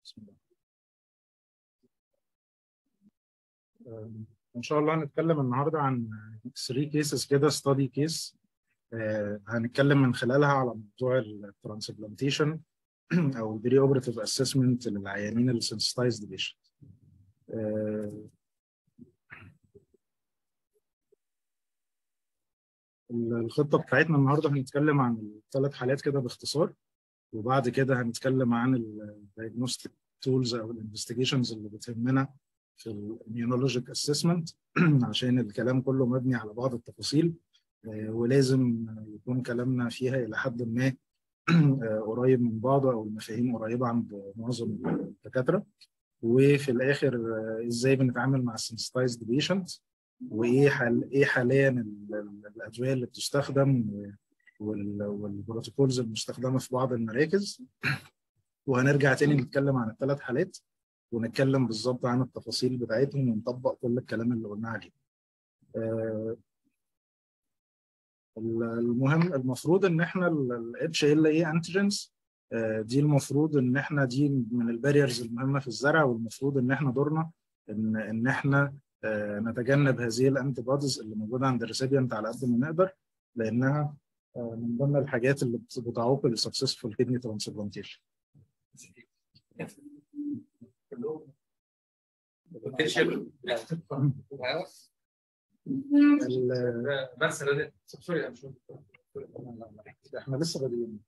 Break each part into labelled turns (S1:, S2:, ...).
S1: بسم الله. ان شاء الله هنتكلم النهارده عن 3 كيسز كده ستادي كيس هنتكلم من خلالها على موضوع الترانسبلانتيشن او البري اوبراتيف اسسمنت للعيانين السنسيتايزد بيشنت الخطه بتاعتنا النهارده هنتكلم عن الثلاث حالات كده باختصار وبعد كده هنتكلم عن الدايجنوستيك تولز او الانفستيجيشنز اللي بتهمنا في الاميونولوجيك اسسمنت عشان الكلام كله مبني على بعض التفاصيل ولازم يكون كلامنا فيها الى حد ما قريب من بعضه او المفاهيم قريبه عند معظم الدكاتره وفي الاخر ازاي بنتعامل مع السنسيتايزد بيشنت وايه حال ايه حاليا الادويه اللي بتستخدم والبروتوكولز المستخدمه في بعض المراكز وهنرجع تاني نتكلم عن الثلاث حالات ونتكلم بالظبط عن التفاصيل بتاعتهم ونطبق كل الكلام اللي قلنا عليه. المهم المفروض ان احنا الاتش ال اي انتيجنز دي المفروض ان احنا دي من الباريرز المهمه في الزرع والمفروض ان احنا دورنا ان ان احنا نتجنب هذه الانتي بوديز اللي موجوده عند الريسيبيانت على قد ما نقدر لانها من ضمن الحاجات اللي بتعوق السكسسفول كدني ترانسبلانتيشن.
S2: مثلا سوري
S1: احنا لسه بادئين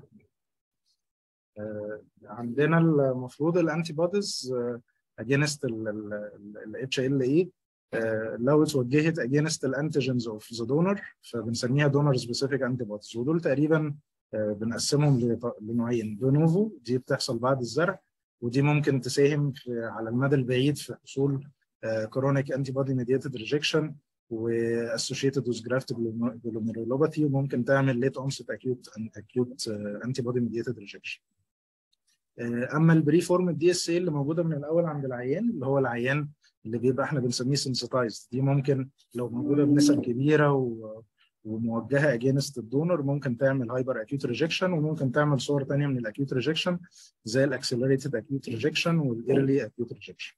S1: عندنا المفروض الانتي بوديز اجينست الاتش ال اي لو اتوجهت اجينست الانتيجنز اوف ذا دونر فبنسميها دونر سبيسيفيك انتي بوديز ودول تقريبا بنقسمهم لنوعين دونوفو دي بتحصل بعد الزرع ودي ممكن تساهم في على المدى البعيد في حصول كرونيك انتي بودي ميديتد ريجكشن واسوشيتد وذ جرافت جلوميرولوباثي وممكن تعمل ليت اونست اكيوت اكيوت انتي بودي ميديتد ريجكشن اما البري فورم الدي اس اي اللي موجوده من الاول عند العيان اللي هو العيان اللي بيبقى احنا بنسميه سنسيتايزد دي ممكن لو موجوده بنسب كبيره و وموجهه اجينست الدونر ممكن تعمل هايبر اكيوت ريجكشن وممكن تعمل صور ثانيه من الاكيوت ريجكشن زي الاكسلريتد اكيوت ريجكشن والايرلي اكيوت ريجكشن.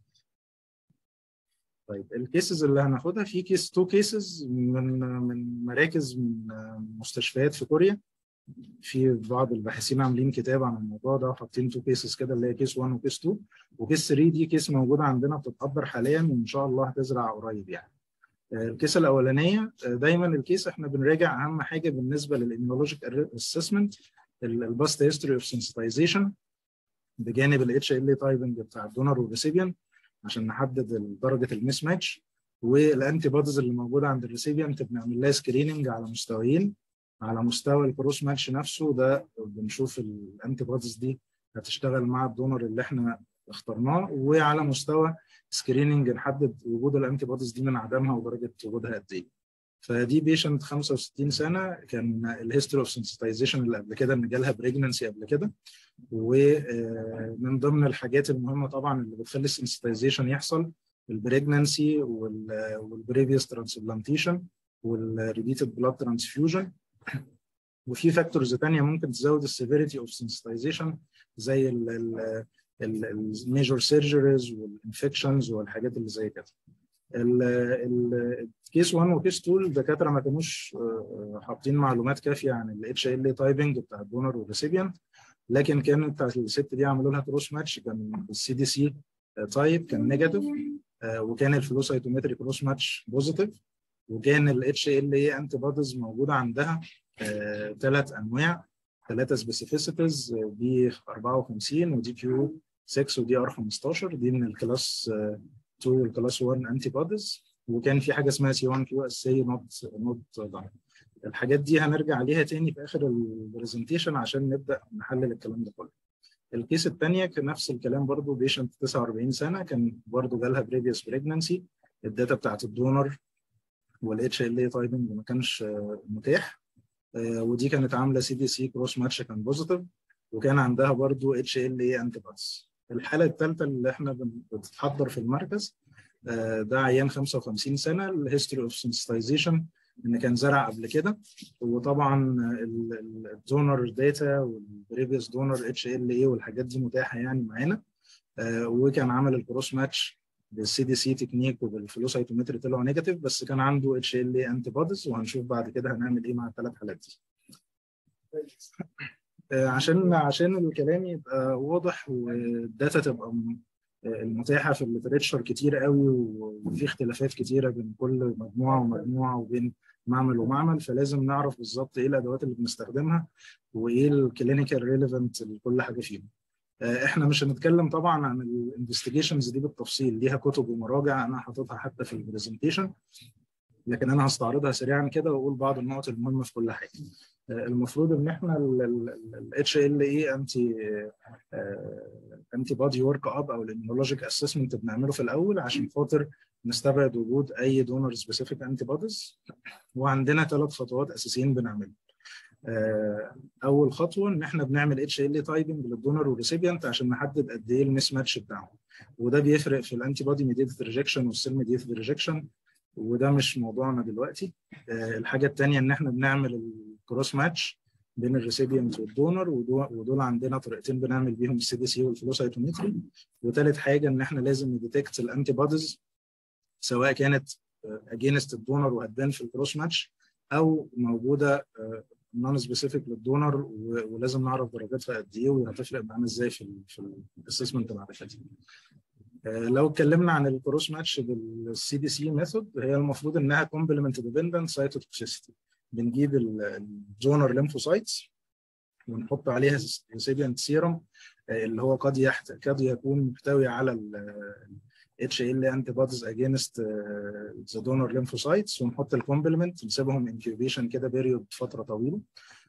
S1: طيب الكيسز اللي هناخدها في كيس تو كيسز من من مراكز من مستشفيات في كوريا في بعض الباحثين عاملين كتاب عن الموضوع ده وحاطين تو كيسز كده اللي هي كيس 1 وكيس 2 وكيس 3 دي كيس موجوده عندنا بتتقدر حاليا وان شاء الله هتزرع قريب يعني. الكيس الاولانيه دايما الكيس احنا بنراجع اهم حاجه بالنسبه للاميولوجيك اسسمنت الباست هيستوري اوف سنسيتايزيشن بجانب الاتش ال تايبنج بتاع الدونر والريسيبيان عشان نحدد درجه الميس ماتش والانتي بوديز اللي موجوده عند الريسيبيانت بنعمل لها سكريننج على مستويين على مستوى الكروس ماتش نفسه ده بنشوف الانتي بوديز دي هتشتغل مع الدونر اللي احنا اخترناه وعلى مستوى سكريننج نحدد وجود الانتي بوديز دي من عدمها ودرجه وجودها قد ايه. فدي بيشنت 65 سنه كان الهيستوري اوف سنسيتايزيشن اللي قبل كده ان جالها بريجننسي قبل كده ومن ضمن الحاجات المهمه طبعا اللي بتخلي السنسيتايزيشن يحصل البريجننسي والبريفيوس ترانسبلانتيشن والريبيتد بلاد ترانسفيوجن وفي فاكتورز ثانيه ممكن تزود السيفيريتي اوف سنسيتايزيشن زي الميجور سيرجريز والانفكشنز والحاجات اللي زي كده. الكيس 1 وكيس 2 الدكاتره ما كانوش حاطين معلومات كافيه عن الاتش ال تايبنج بتاع الدونر والريسيبيانت لكن كانت بتاعت الست دي عملوا لها كروس ماتش كان السي دي سي تايب كان نيجاتيف وكان الفلو سايتومتري كروس ماتش بوزيتيف وكان الاتش ال اي انتي بوديز موجوده عندها ثلاث انواع ثلاثه سبيسيفيسيتيز دي 54 ودي كيو 6 ودي ار 15 دي من الكلاس 2 والكلاس 1 انتي بوديز وكان في حاجه اسمها سي 1 كيو اس اي نوت نوت داون الحاجات دي هنرجع ليها تاني في اخر البرزنتيشن عشان نبدا نحلل الكلام ده كله الكيس الثانيه كان نفس الكلام برضو بيشنت 49 سنه كان برضو جالها بريفيوس بريجننسي الداتا بتاعت الدونر والاتش ال اي تايبنج ما كانش متاح ودي كانت عامله سي دي سي كروس ماتش كان بوزيتيف وكان عندها برضو اتش ال اي انتي بوديز الحاله الثالثه اللي احنا بتتحضر في المركز ده عيان 55 سنه الهيستوري اوف سنسيتايزيشن ان كان زرع قبل كده وطبعا الدونر داتا والبريفيوس دونر اتش ال اي والحاجات دي متاحه يعني معانا وكان عمل الكروس ماتش بالسي دي سي تكنيك وبالفلو سايتومتري طلعوا نيجاتيف بس كان عنده اتش ال اي انتي بوديز وهنشوف بعد كده هنعمل ايه مع الثلاث حالات دي. عشان عشان الكلام يبقى واضح والداتا تبقى المتاحه في الليتريتشر كتير قوي وفي اختلافات كتيره بين كل مجموعه ومجموعه وبين معمل ومعمل فلازم نعرف بالظبط ايه الادوات اللي بنستخدمها وايه الكلينيكال ريليفنت لكل حاجه فيهم. احنا مش هنتكلم طبعا عن الانفستيجيشنز دي بالتفصيل ليها كتب ومراجع انا حاططها حتى في البرزنتيشن لكن انا هستعرضها سريعا كده واقول بعض النقط المهمه في كل حاجه. المفروض ان احنا الاتش ال اي انتي انتي بودي ورك اب او الاميونولوجيك اسسمنت بنعمله في الاول عشان خاطر نستبعد وجود اي دونر سبيسيفيك انتي بوديز وعندنا ثلاث خطوات اساسيين بنعملهم. اول خطوه ان احنا بنعمل اتش ال تايبنج للدونر والريسيبيانت عشان نحدد قد ايه الميس ماتش بتاعهم وده بيفرق في الانتي بودي ميديتد ريجكشن والسيل ميديتد ريجكشن وده مش موضوعنا دلوقتي الحاجه الثانيه ان احنا بنعمل الكروس ماتش بين الريسيبيانت والدونر ودول عندنا طريقتين بنعمل بيهم السي دي سي والفلو سايتومتري وثالث حاجه ان احنا لازم نديتكت الانتي بوديز سواء كانت اجينست الدونر وهتبان في الكروس ماتش او موجوده نون سبيسيفيك للدونر ولازم نعرف درجاتها قد ايه وهتفرق معانا ازاي في ال في الاسسمنت بعد كده. لو اتكلمنا عن الكروس ماتش بالسي دي سي ميثود هي المفروض انها كومبلمنت ديبندنت سايتوتوكسيستي بنجيب الدونر ليمفوسايتس ونحط عليها ريسيبيانت سيرم اللي هو قد يحت... قد يكون محتوي على ال اتش ال انتي بوديز اجينست ذا دونر ليمفوسايتس ونحط الكومبلمنت نسيبهم انكيوبيشن كده بيريود فتره طويله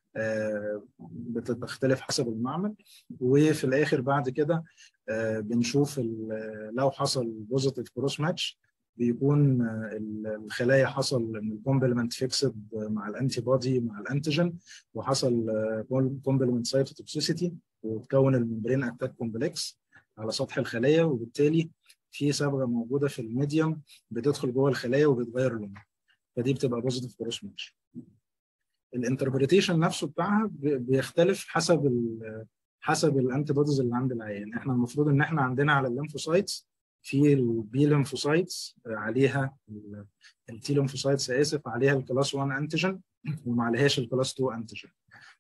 S1: بتختلف حسب المعمل وفي الاخر بعد كده بنشوف لو حصل بوزيتيف كروس ماتش بيكون الخلايا حصل ان الكومبلمنت فيكسد مع الانتي بودي مع الانتيجين وحصل كومبلمنت سايتوتوكسيسيتي وتكون الممبرين اتاك كومبلكس على سطح الخليه وبالتالي في صبغه موجوده في الميديوم بتدخل جوه الخلايا وبتغير لونها فدي بتبقى بوزيتيف كروس ماتش الانتربريتيشن نفسه بتاعها بيختلف حسب ال حسب الانتي بوديز اللي عند العيان احنا المفروض ان احنا عندنا على الليمفوسايتس في البي ليمفوسايتس عليها التي ليمفوسايتس اسف عليها الكلاس 1 انتيجين وما عليهاش الكلاس 2 انتيجين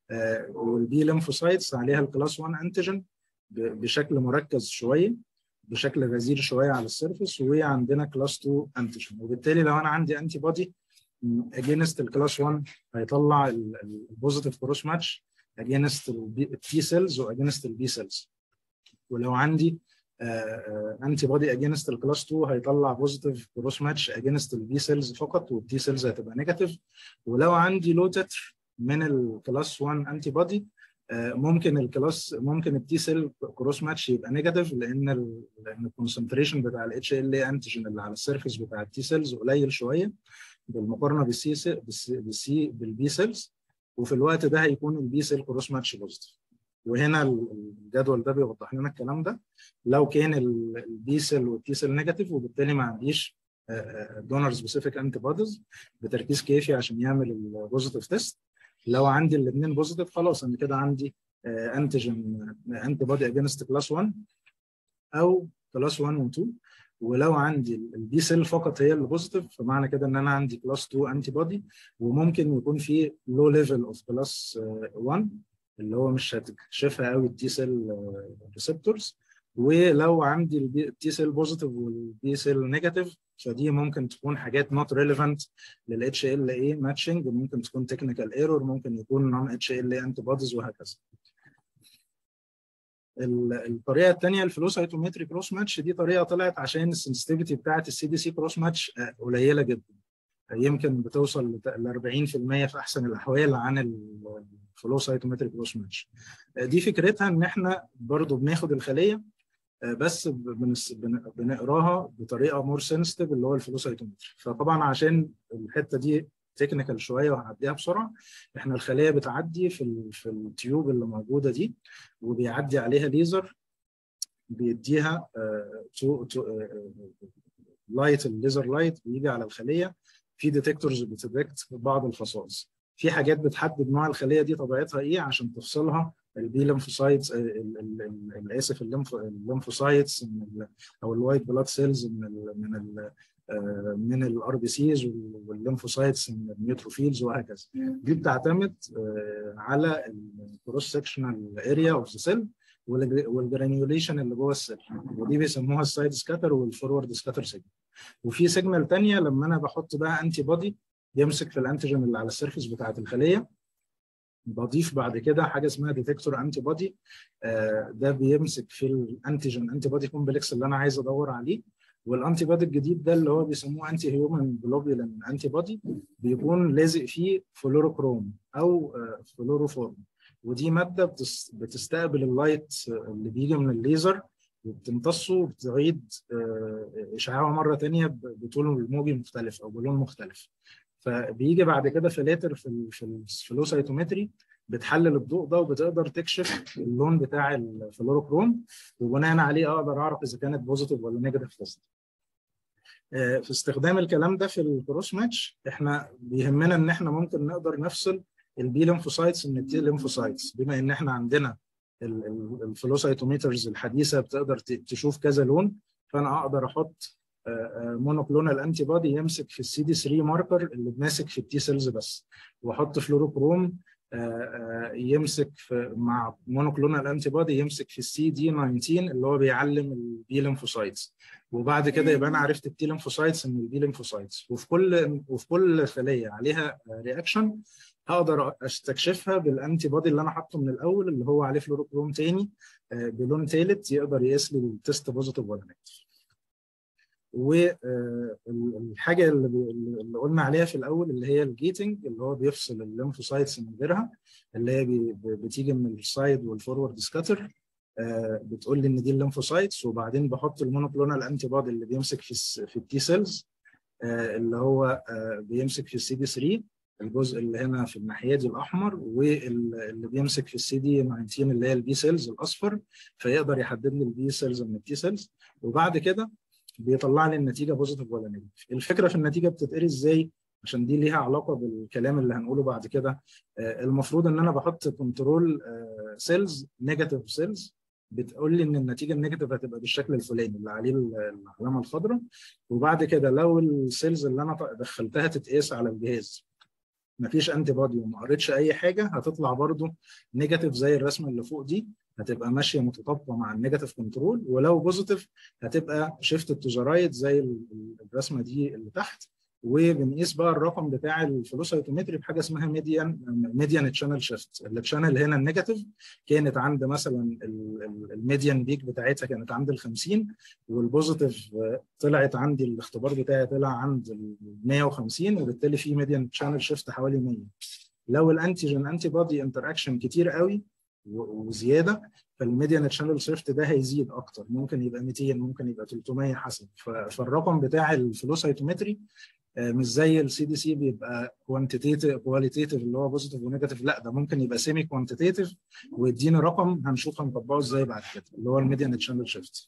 S1: والبي ليمفوسايتس عليها الكلاس 1 انتيجين بشكل مركز شويه بشكل غزير شويه على السيرفس وعندنا كلاس 2 انتيجين وبالتالي لو انا عندي انتي بودي اجينست الكلاس 1 هيطلع البوزيتيف كروس ماتش اجينست التي سيلز واجينست البي سيلز ولو عندي انتي بودي اجينست الكلاس 2 هيطلع بوزيتيف كروس ماتش اجينست البي سيلز فقط والتي سيلز هتبقى نيجاتيف ولو عندي لو تتر من الكلاس 1 انتي بودي ممكن الكلاس ممكن التي سيل كروس ماتش يبقى نيجاتيف لان ال لان الكونسنتريشن بتاع الاتش ال اي انتيجين اللي على السيرفيس بتاع التي سيلز قليل شويه بالمقارنه بالسي بالسي بالبي سيلز وفي الوقت ده هيكون البي سيل كروس ماتش بوزيتيف وهنا الجدول ده بيوضح لنا الكلام ده لو كان البي سيل والتي سيل نيجاتيف وبالتالي ما عنديش دونر سبيسيفيك انتي بوديز بتركيز كافي عشان يعمل البوزيتيف تيست لو عندي الاثنين بوزيتيف خلاص انا كده عندي انتيجين انتي بودي اجينست كلاس 1 او كلاس 1 و 2 ولو عندي البي سيل فقط هي اللي بوزيتيف فمعنى كده ان انا عندي كلاس 2 انتي بودي وممكن يكون في لو ليفل اوف كلاس 1 اللي هو مش هتكشفها قوي التي سيل ريسبتورز ولو عندي التي سيل بوزيتيف والبي سيل نيجاتيف فدي ممكن تكون حاجات نوت ريليفنت للاتش ال اي ماتشنج ممكن تكون تكنيكال ايرور ممكن يكون نون اتش ال اي انتي بوديز وهكذا الطريقه الثانيه الفلو سايتومتري كروس ماتش دي طريقه طلعت عشان السنسيتيفيتي بتاعت السي دي سي كروس ماتش قليله جدا يمكن بتوصل ل 40% في احسن الاحوال عن الفلو سايتومتري كروس ماتش دي فكرتها ان احنا برضو بناخد الخليه بس بنقراها بطريقه مور سنسيتيف اللي هو الفلو سايتومتري فطبعا عشان الحته دي تكنيكال شويه وهعديها بسرعه احنا الخليه بتعدي في ال في التيوب اللي موجوده دي وبيعدي عليها ليزر بيديها تو تو لايت الليزر لايت بيجي على الخليه في ديتكتورز بتديكت بعض الخصائص في حاجات بتحدد نوع الخليه دي طبيعتها ايه عشان تفصلها البي ليمفوسايتس اسف الليمفوسايتس او الوايت بلاد سيلز من ال من ال من الار بي سيز والليمفوسايتس من النيوتروفيلز وهكذا دي بتعتمد على الكروس سكشنال اريا اوف ذا سيل والجرانيوليشن اللي جوه السيل ودي بيسموها السايد سكاتر والفورورد سكاتر سيجنال وفي سيجنال ثانيه لما انا بحط بقى انتي بودي يمسك في الانتيجين اللي على السيرفيس بتاعه الخليه بضيف بعد كده حاجه اسمها ديتكتور انتي بودي ده بيمسك في الانتيجين انتي بودي كومبلكس اللي انا عايز ادور عليه والانتي بودي الجديد ده اللي هو بيسموه انتي هيومن جلوبولين انتي بودي بيكون لازق فيه فلوروكروم او فلوروفورم ودي ماده بتستقبل اللايت اللي بيجي من الليزر وبتمتصه وبتعيد اشعاعه مره ثانيه بطول موجي مختلف او بلون مختلف فبيجي بعد كده فلاتر في في الفلوسايتومتري بتحلل الضوء ده وبتقدر تكشف اللون بتاع الفلوروكروم وبناء عليه اقدر اعرف اذا كانت بوزيتيف ولا نيجاتيف تيست. في استخدام الكلام ده في الكروس ماتش احنا بيهمنا ان احنا ممكن نقدر نفصل البي ليمفوسايتس من التي ليمفوسايتس بما ان احنا عندنا الفلوسايتوميترز الحديثه بتقدر تشوف كذا لون فانا اقدر احط مونوكلونال انتي بودي يمسك في السي دي 3 ماركر اللي ماسك في التي سيلز بس واحط فلوروكروم يمسك في مع مونوكلونال انتي بودي يمسك في السي دي 19 اللي هو بيعلم البي ليمفوسايتس وبعد كده يبقى انا عرفت التي ليمفوسايتس من البي ليمفوسايتس وفي كل وفي كل خليه عليها رياكشن هقدر استكشفها بالانتي بودي اللي انا حاطه من الاول اللي هو عليه فلوروكروم تاني بلون ثالث يقدر يقيس لي التست بوزيتيف ولا نيجاتيف. والحاجه اللي, اللي قلنا عليها في الاول اللي هي الجيتنج اللي هو بيفصل الليمفوسايتس من غيرها اللي هي بتيجي من السايد والفورورد سكاتر بتقول لي ان دي الليمفوسايتس وبعدين بحط المونوكلونال انتي بودي اللي بيمسك في في التي سيلز اللي هو بيمسك في السي دي 3 الجزء اللي هنا في الناحيه دي الاحمر واللي بيمسك في السي دي 19 اللي هي البي سيلز الاصفر فيقدر يحدد لي البي سيلز من التي سيلز وبعد كده بيطلع لي النتيجه بوزيتيف ولا نيجاتيف الفكره في النتيجه بتتقري ازاي عشان دي ليها علاقه بالكلام اللي هنقوله بعد كده المفروض ان انا بحط كنترول سيلز نيجاتيف سيلز بتقول لي ان النتيجه النيجاتيف هتبقى بالشكل الفلاني اللي عليه العلامه الخضراء وبعد كده لو السيلز اللي انا دخلتها تتقيس على الجهاز مفيش انتي بودي وما قريتش اي حاجه هتطلع برضو نيجاتيف زي الرسمه اللي فوق دي هتبقى ماشيه متطابقه مع النيجاتيف كنترول ولو بوزيتيف هتبقى شيفت تو ذا رايت زي الرسمه دي اللي تحت وبنقيس بقى الرقم بتاع الفلوسايتومتري بحاجه اسمها ميديان ميديان تشانل شيفت التشانل هنا النيجاتيف كانت عند مثلا الميديان بيك بتاعتها كانت عند ال 50 والبوزيتيف طلعت عندي الاختبار بتاعي طلع عند ال 150 وبالتالي في ميديان تشانل شيفت حوالي 100 لو الانتيجين انتي بودي انتر اكشن كتير قوي وزياده فالميديان تشانل شيفت ده هيزيد اكتر ممكن يبقى 200 ممكن يبقى 300 حسب فالرقم بتاع الفلوسايتومتري مش زي السي دي سي بيبقى كوانتيتيف كواليتيف اللي هو بوزيتيف ونيجاتيف لا ده ممكن يبقى سيمي كوانتيتيف ويديني رقم هنشوف هنطبقه ازاي بعد كده اللي هو الميديان تشانل شيفت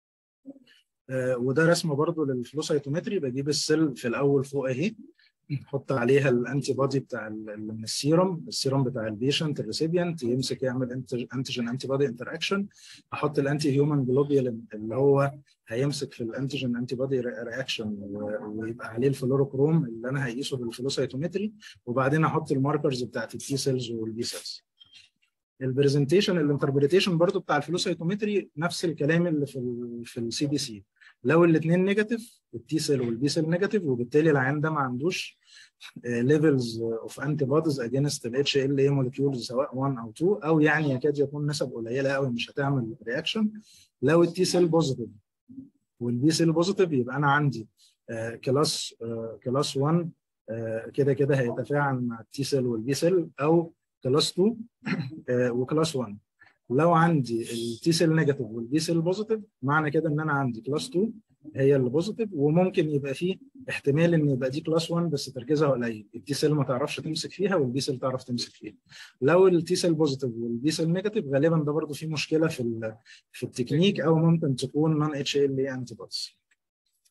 S1: وده رسمه برضو للفلوسايتومتري بجيب السيل في الاول فوق اهي نحط عليها الانتي بودي بتاع من السيروم السيروم بتاع البيشنت الريسيبيانت يمسك يعمل انتيجين انتي بودي انتر اكشن احط الانتي هيومن جلوبيولين اللي هو هيمسك في الانتيجين انتي بودي رياكشن ويبقى عليه الفلوروكروم اللي انا هقيسه بالفلوسايتومتري وبعدين احط الماركرز بتاعت التي سيلز والبي سيلز البرزنتيشن الانتربريتيشن برضو بتاع الفلوسايتومتري نفس الكلام اللي في ال في السي بي سي لو الاثنين نيجاتيف التي سيل والبي سيل نيجاتيف وبالتالي العيان ده ما عندوش ليفلز اوف انتي بوديز اجينست الاتش ال اي مولكيولز سواء 1 او 2 او يعني يكاد يكون نسب قليله قوي مش هتعمل رياكشن لو التي سيل بوزيتيف والبي سيل بوزيتيف يبقى انا عندي كلاس كلاس 1 كده كده هيتفاعل مع التي سيل والبي سيل او كلاس 2 وكلاس 1 لو عندي التي سيل نيجاتيف والبي سيل بوزيتيف معنى كده ان انا عندي كلاس 2 هي اللي بوزيتيف وممكن يبقى فيه احتمال ان يبقى دي كلاس 1 بس تركيزها قليل التي سيل ما تعرفش تمسك فيها والبي سيل تعرف تمسك فيها لو التي سيل بوزيتيف والبي سيل نيجاتيف غالبا ده برضه فيه مشكله في في التكنيك او ممكن تكون نون اتش ال اي انتي بوديز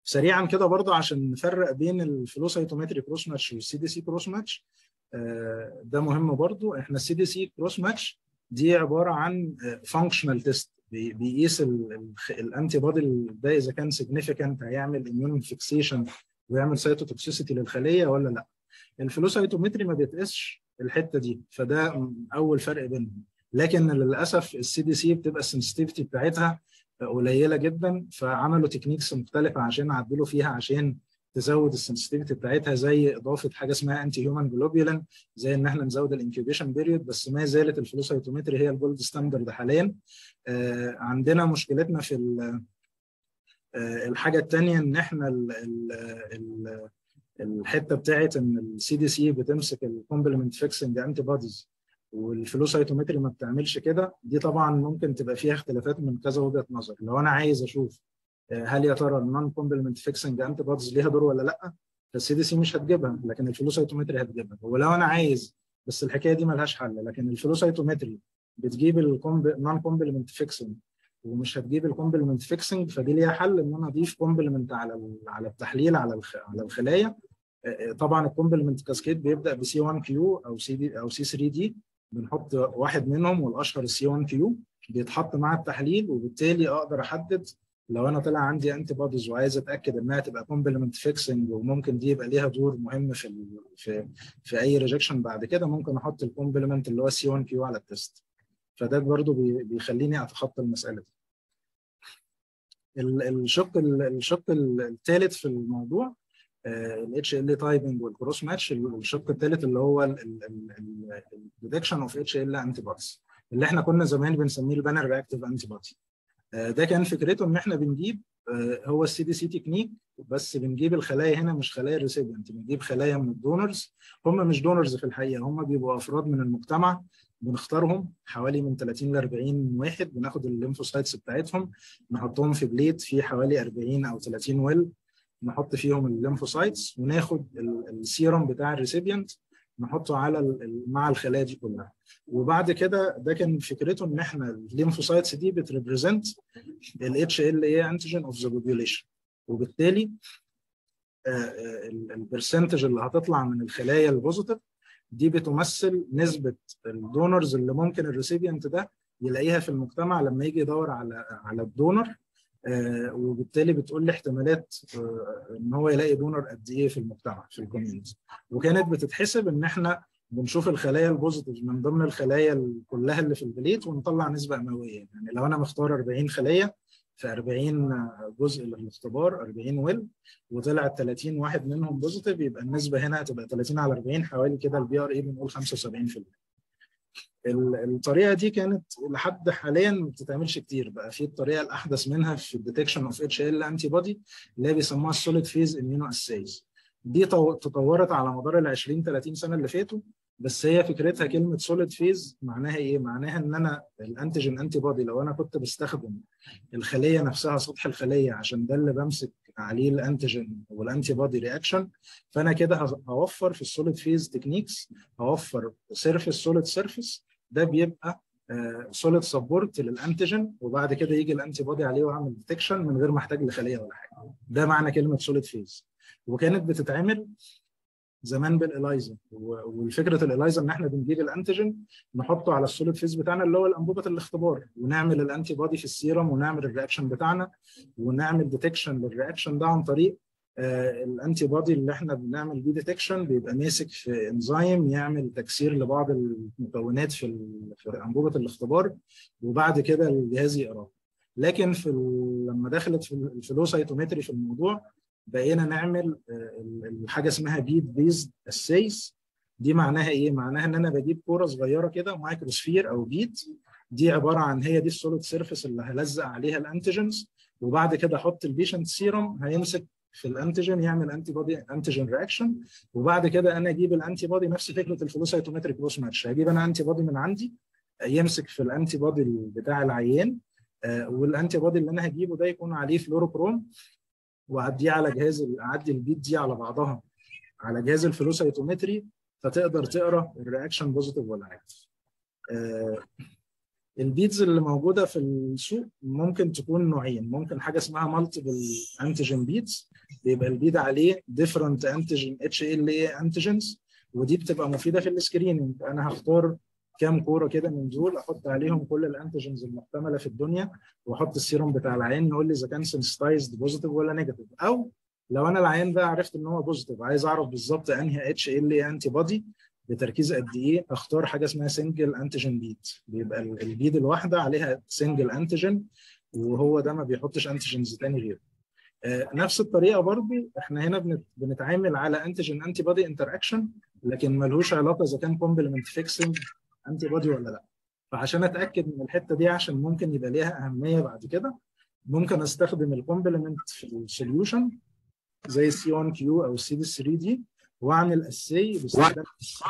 S1: سريعا كده برضه عشان نفرق بين الفلو سايتومتري كروس ماتش والسي دي سي كروس ماتش ده مهم برضه احنا السي دي سي كروس ماتش دي عباره عن فانكشنال تيست بيقيس الانتي بودي ده اذا كان سيجنيفيكانت هيعمل اميون فيكسيشن ويعمل سايتوتوكسيسيتي للخليه ولا لا الفلو سايتومتري ما بيتقيسش الحته دي فده اول فرق بينهم لكن للاسف السي دي سي بتبقى السنسيتيفيتي بتاعتها قليله جدا فعملوا تكنيكس مختلفه عشان يعدلوا فيها عشان تزود السنسيتيفيتي بتاعتها زي اضافه حاجه اسمها انتي هيومن جلوبولين زي ان احنا نزود الانكيوبيشن بيريود بس ما زالت الفلوسايتومتري هي الجولد ستاندرد حاليا آه عندنا مشكلتنا في آه الحاجه الثانيه ان احنا ال ال ال الحته بتاعت ان السي دي سي بتمسك الكومبلمنت فيكسنج انتي بوديز والفلوسايتومتري ما بتعملش كده دي طبعا ممكن تبقى فيها اختلافات من كذا وجهه نظر لو انا عايز اشوف هل يا ترى النون كومبلمنت فيكسنج انتي بوديز ليها دور ولا لا فالسي دي سي مش هتجيبها لكن الفلوسايتومتري هتجيبها ولو انا عايز بس الحكايه دي ملهاش حل لكن الفلوسايتومتري بتجيب النون كومبلمنت فيكسنج ومش هتجيب الكومبلمنت فيكسنج فدي ليها حل ان انا اضيف كومبلمنت على على التحليل على على الخلايا طبعا الكومبلمنت كاسكيد بيبدا بسي 1 كيو او سي دي او سي 3 دي بنحط واحد منهم والاشهر السي 1 كيو بيتحط مع التحليل وبالتالي اقدر احدد لو انا طلع عندي انتي بوديز وعايز اتاكد انها تبقى كومبلمنت فيكسنج وممكن دي يبقى ليها دور مهم في ال في في اي ريجكشن بعد كده ممكن احط الكومبلمنت اللي هو السي 1 كيو على التست فده برضو بيخليني اتخطى المساله دي الشق الشق الثالث في الموضوع الاتش ال تايبنج والكروس ماتش الشق الثالث اللي هو الديتكشن اوف اتش ال انتي بوديز اللي احنا كنا زمان بنسميه البانر رياكتيف انتي بودي ده كان فكرته ان احنا بنجيب هو السي دي سي تكنيك بس بنجيب الخلايا هنا مش خلايا الريسيبيانت بنجيب خلايا من الدونرز هم مش دونرز في الحقيقه هم بيبقوا افراد من المجتمع بنختارهم حوالي من 30 ل 40 واحد بناخد الليمفوسايتس بتاعتهم نحطهم في بليت فيه حوالي 40 او 30 ويل نحط فيهم الليمفوسايتس وناخد السيرم بتاع الريسيبيانت نحطه على مع الخلايا دي كلها وبعد كده ده كان فكرته ان احنا الليمفوسايتس دي بتريبريزنت الاتش ال اي انتيجين اوف ذا بوبيوليشن وبالتالي البرسنتج اللي هتطلع من الخلايا البوزيتيف دي بتمثل نسبه الدونرز اللي ممكن الريسيبيانت ده يلاقيها في المجتمع لما يجي يدور على على الدونر آه وبالتالي بتقول لي احتمالات آه ان هو يلاقي دونر قد ايه في المجتمع في الكوميونتي وكانت بتتحسب ان احنا بنشوف الخلايا البوزيتيف من ضمن الخلايا كلها اللي في البليت ونطلع نسبه امويه يعني لو انا مختار 40 خليه في 40 جزء للاختبار 40 ويل وطلع 30 واحد منهم بوزيتيف يبقى النسبه هنا هتبقى 30 على 40 حوالي كده البي ار اي بنقول 75% الطريقه دي كانت لحد حاليا ما بتتعملش كتير بقى في الطريقه الاحدث منها في الديتكشن اوف اتش ال انتي بودي اللي هي بيسموها السوليد فيز اميونو اسايز دي تطورت على مدار ال 20 30 سنه اللي فاتوا بس هي فكرتها كلمه سوليد فيز معناها ايه؟ معناها ان انا الانتيجين انتي بودي لو انا كنت بستخدم الخليه نفسها سطح الخليه عشان ده اللي بمسك عليه الانتيجين والانتي بودي رياكشن فانا كده هوفر في السوليد فيز تكنيكس هوفر سيرفيس سوليد سيرفيس ده بيبقى سوليد سبورت للانتيجين وبعد كده يجي الانتي بودي عليه واعمل ديتكشن من غير ما احتاج لخليه ولا حاجه ده معنى كلمه سوليد فيز وكانت بتتعمل زمان بالالايزا والفكره الالايزا ان احنا بنجيب الانتيجين نحطه على السوليد فيز بتاعنا اللي هو الانبوبه الاختبار ونعمل الانتي بودي في السيرم ونعمل الرياكشن بتاعنا ونعمل ديتكشن للرياكشن ده عن طريق آه الانتي بودي اللي احنا بنعمل بيه ديتكشن بيبقى ماسك في انزيم يعمل تكسير لبعض المكونات في في انبوبه الاختبار وبعد كده الجهاز يقراه لكن في لما دخلت في الفلوسايتومتري في الموضوع بقينا نعمل حاجه اسمها بيد بيزد اسايز دي معناها ايه؟ معناها ان انا بجيب كوره صغيره كده مايكروسفير او بيد دي عباره عن هي دي السوليد سيرفيس اللي هلزق عليها الانتيجنز وبعد كده احط البيشنت سيرم هيمسك في الانتيجين يعمل انتي بودي انتيجين رياكشن وبعد كده انا اجيب الانتي بودي نفس فكره الفلوسايتومتريك كروس ماتش هجيب انا انتي بودي من عندي يمسك في الانتي بودي بتاع العيان والانتي بودي اللي انا هجيبه ده يكون عليه فلوروكروم واعديه على جهاز اعدي البيت دي على بعضها على جهاز الفلوسايتومتري فتقدر تقرا الرياكشن بوزيتيف ولا نيجاتيف. آه البيتز اللي موجوده في السوق ممكن تكون نوعين ممكن حاجه اسمها مالتيبل انتيجين بيتز بيبقى البيد عليه ديفرنت انتيجين اتش ال اي انتيجنز ودي بتبقى مفيده في السكريننج انا هختار كام كوره كده من دول احط عليهم كل الانتيجنز المحتمله في الدنيا واحط السيروم بتاع العيان يقول لي اذا كان سنسيتايزد بوزيتيف ولا نيجاتيف او لو انا العيان ده عرفت ان هو بوزيتيف عايز اعرف بالظبط انهي اتش ال اي انتي بودي بتركيز قد ايه اختار حاجه اسمها سنجل انتيجين بيد بيبقى البيد الواحده عليها سنجل انتيجين وهو ده ما بيحطش انتيجينز تاني غيره آه نفس الطريقه برضو احنا هنا بنتعامل على انتيجين انتي بودي انتر اكشن لكن ملهوش علاقه اذا كان كومبلمنت فيكسنج انتي بودي ولا لا فعشان اتاكد من الحته دي عشان ممكن يبقى ليها اهميه بعد كده ممكن استخدم الكومبلمنت في السوليوشن زي السي 1 كيو او السي دي 3 دي واعمل اسي باستخدام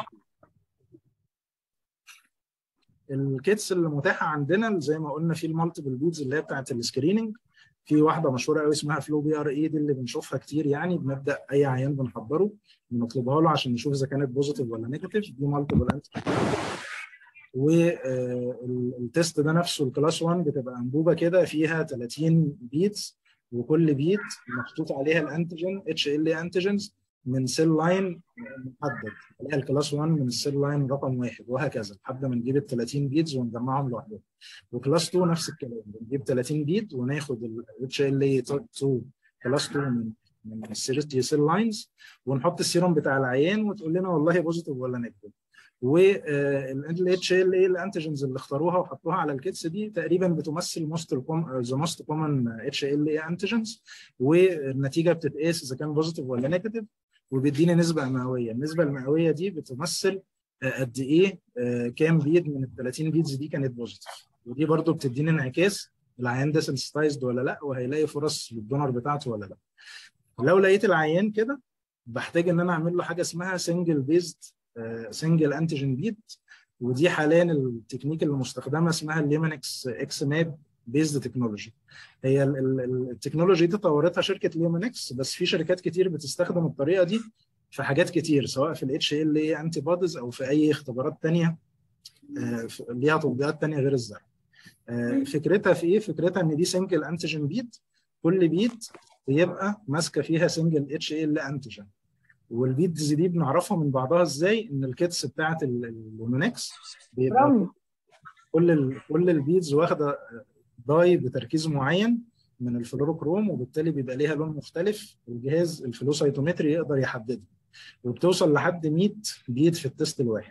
S1: الكيتس اللي متاحه عندنا زي ما قلنا في المالتيبل بيدز اللي هي بتاعت السكريننج في واحده مشهوره قوي اسمها فلو بي ار اي دي اللي بنشوفها كتير يعني بنبدا اي عيان بنحضره بنطلبها له عشان نشوف اذا كانت بوزيتيف ولا نيجاتيف دي مالتيبل انتي والتيست ده نفسه الكلاس 1 بتبقى انبوبه كده فيها 30 بيتس وكل بيت محطوط عليها الانتيجين اتش ال انتيجنز من سيل لاين محدد اللي هي الكلاس 1 من السيل لاين رقم واحد وهكذا لحد ما نجيب ال 30 بيتز ونجمعهم لوحدهم وكلاس 2 نفس الكلام بنجيب 30 بيت وناخد الاتش ال اي 2 كلاس 2 من من السيرتي سيل لاينز ونحط السيروم بتاع العيان وتقول لنا والله بوزيتيف ولا نيجاتيف والاتش ال اي الانتيجنز اللي اختاروها وحطوها على الكيتس دي تقريبا بتمثل موست ذا موست كومن اتش ال اي انتيجنز والنتيجه بتتقاس اذا كان بوزيتيف ولا نيجاتيف وبيديني نسبه مئويه النسبه المئويه دي بتمثل قد ايه كام بيد من ال 30 بيدز دي كانت بوزيتيف ودي برضو بتديني انعكاس العيان ده سنسيتايزد ولا لا وهيلاقي فرص للدونر بتاعته ولا لا لو لقيت العيان كده بحتاج ان انا اعمل له حاجه اسمها سنجل بيزد سنجل انتيجين بيد ودي حاليا التكنيك اللي مستخدمه اسمها الليمنكس اكس ماب بيزد تكنولوجي هي التكنولوجي دي طورتها شركه ليمنكس بس في شركات كتير بتستخدم الطريقه دي في حاجات كتير سواء في الاتش ال اي انتي بوديز او في اي اختبارات ثانيه ليها تطبيقات ثانيه غير الزرع فكرتها في ايه؟ فكرتها ان دي سنجل انتيجين بيد كل بيد بيبقى ماسكه فيها سنجل اتش ال انتيجين والبيدز دي بنعرفها من بعضها ازاي ان الكيتس بتاعت اللومينكس بيبقى كل ال كل البيدز واخده داي بتركيز معين من الفلوروكروم وبالتالي بيبقى ليها لون مختلف الجهاز الفلوسايتومتري يقدر يحددها وبتوصل لحد 100 بيد في التست الواحد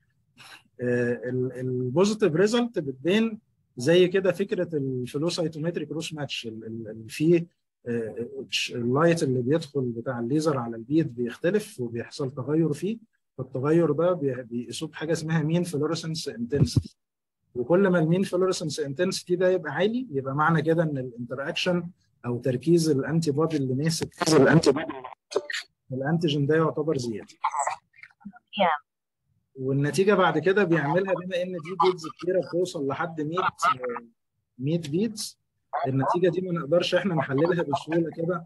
S1: البوزيتيف ريزلت بتبان زي كده فكره الفلوسايتومتري كروس ماتش في اللايت اللي بيدخل بتاع الليزر على البيد بيختلف وبيحصل تغير فيه فالتغير ده بيقيسوه بحاجه اسمها مين فلورسنس انتنسيتي وكل ما المين فلورسنس انتنسيتي ده يبقى عالي يبقى معنى كده ان الانتراكشن او تركيز الانتي بودي اللي ماسك الانتي بودي الانتيجين ده يعتبر زياده والنتيجه بعد كده بيعملها بما ان دي بيتز كتيره بتوصل لحد 100 100 بيتز النتيجه دي ما نقدرش احنا نحللها بسهوله كده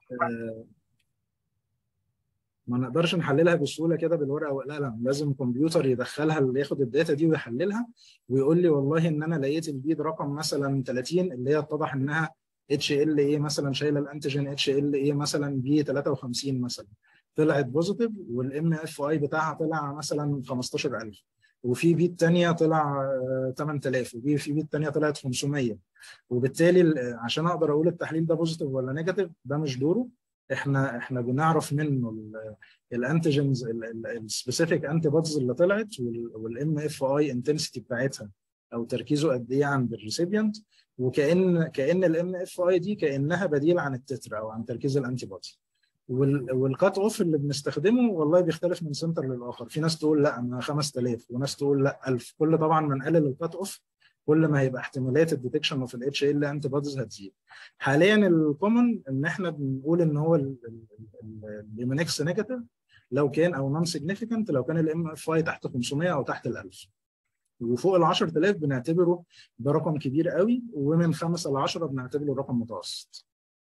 S1: ما نقدرش نحللها بسهوله كده بالورقه والقلم لازم كمبيوتر يدخلها اللي ياخد الداتا دي ويحللها ويقول لي والله ان انا لقيت البيد رقم مثلا 30 اللي هي اتضح انها اتش ال اي مثلا شايله الانتيجين اتش ال اي مثلا بي 53 مثلا طلعت بوزيتيف والام اف اي بتاعها طلع مثلا 15000 وفي بيت ثانيه طلع 8000 وفي في بيت ثانيه طلعت 500 وبالتالي عشان اقدر اقول التحليل ده بوزيتيف ولا نيجاتيف ده مش دوره احنا احنا بنعرف منه الانتيجنز السبيسيفيك انتي بوديز اللي طلعت والام اف اي انتنسيتي بتاعتها او تركيزه قد ايه عند الريسيبيانت وكان كان الام اف اي دي كانها بديل عن التتر او عن تركيز الانتي بودي والكات اوف اللي بنستخدمه والله بيختلف من سنتر للاخر في ناس تقول لا انا 5000 وناس تقول لا 1000 كل طبعا ما نقلل الكات اوف كل ما هيبقى احتمالات الديتكشن اوف الاتش ال انتي بوديز هتزيد حاليا الكومن ان احنا بنقول ان هو الليمونكس نيجاتيف لو كان او نون سيجنيفيكانت لو كان الام اف اي تحت 500 او تحت ال 1000 وفوق ال 10000 بنعتبره ده رقم كبير قوي ومن 5 ل 10 بنعتبره رقم متوسط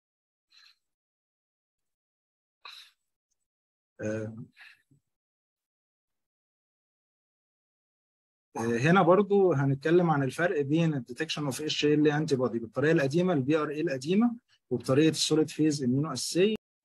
S1: هنا برضو هنتكلم عن الفرق بين الديتكشن اوف اتش ال انتي بودي بالطريقه القديمه البي ار اي القديمه وبطريقه السوليد فيز اميونو اسي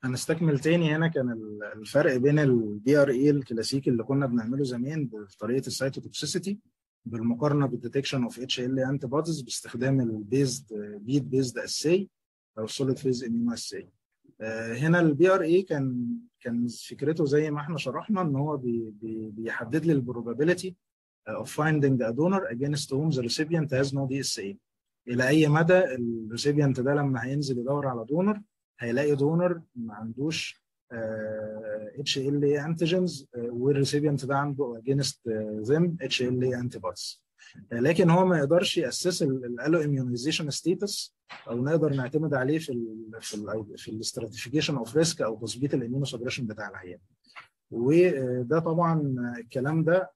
S1: هنستكمل تاني هنا كان الفرق بين البي ار اي الكلاسيكي اللي كنا بنعمله زمان بطريقه السايتوتوكسيسيتي بالمقارنه بالديتكشن اوف اتش ال انتي بوديز باستخدام البيزد بيد بيزد اساي او السوليد فيز امينو اساي هنا البي ار اي كان كان فكرته زي ما احنا شرحنا ان هو بي بي بيحدد لي البروبابيلتي of finding a donor against whom the recipient has no DSA الى اي مدى الريسيبيانت ده لما هينزل يدور على دونر هيلاقي دونر ما عندوش اتش ال اي انتيجنز والريسيبيانت ده عنده اجينست ذم اتش ال اي انتي بوديز لكن هو ما يقدرش ياسس الالو اميونيزيشن ستيتس او نقدر نعتمد عليه في ال في ال في الاستراتيفيكيشن اوف ريسك او تظبيط الاميونو سبريشن بتاع العيان وده طبعا الكلام ده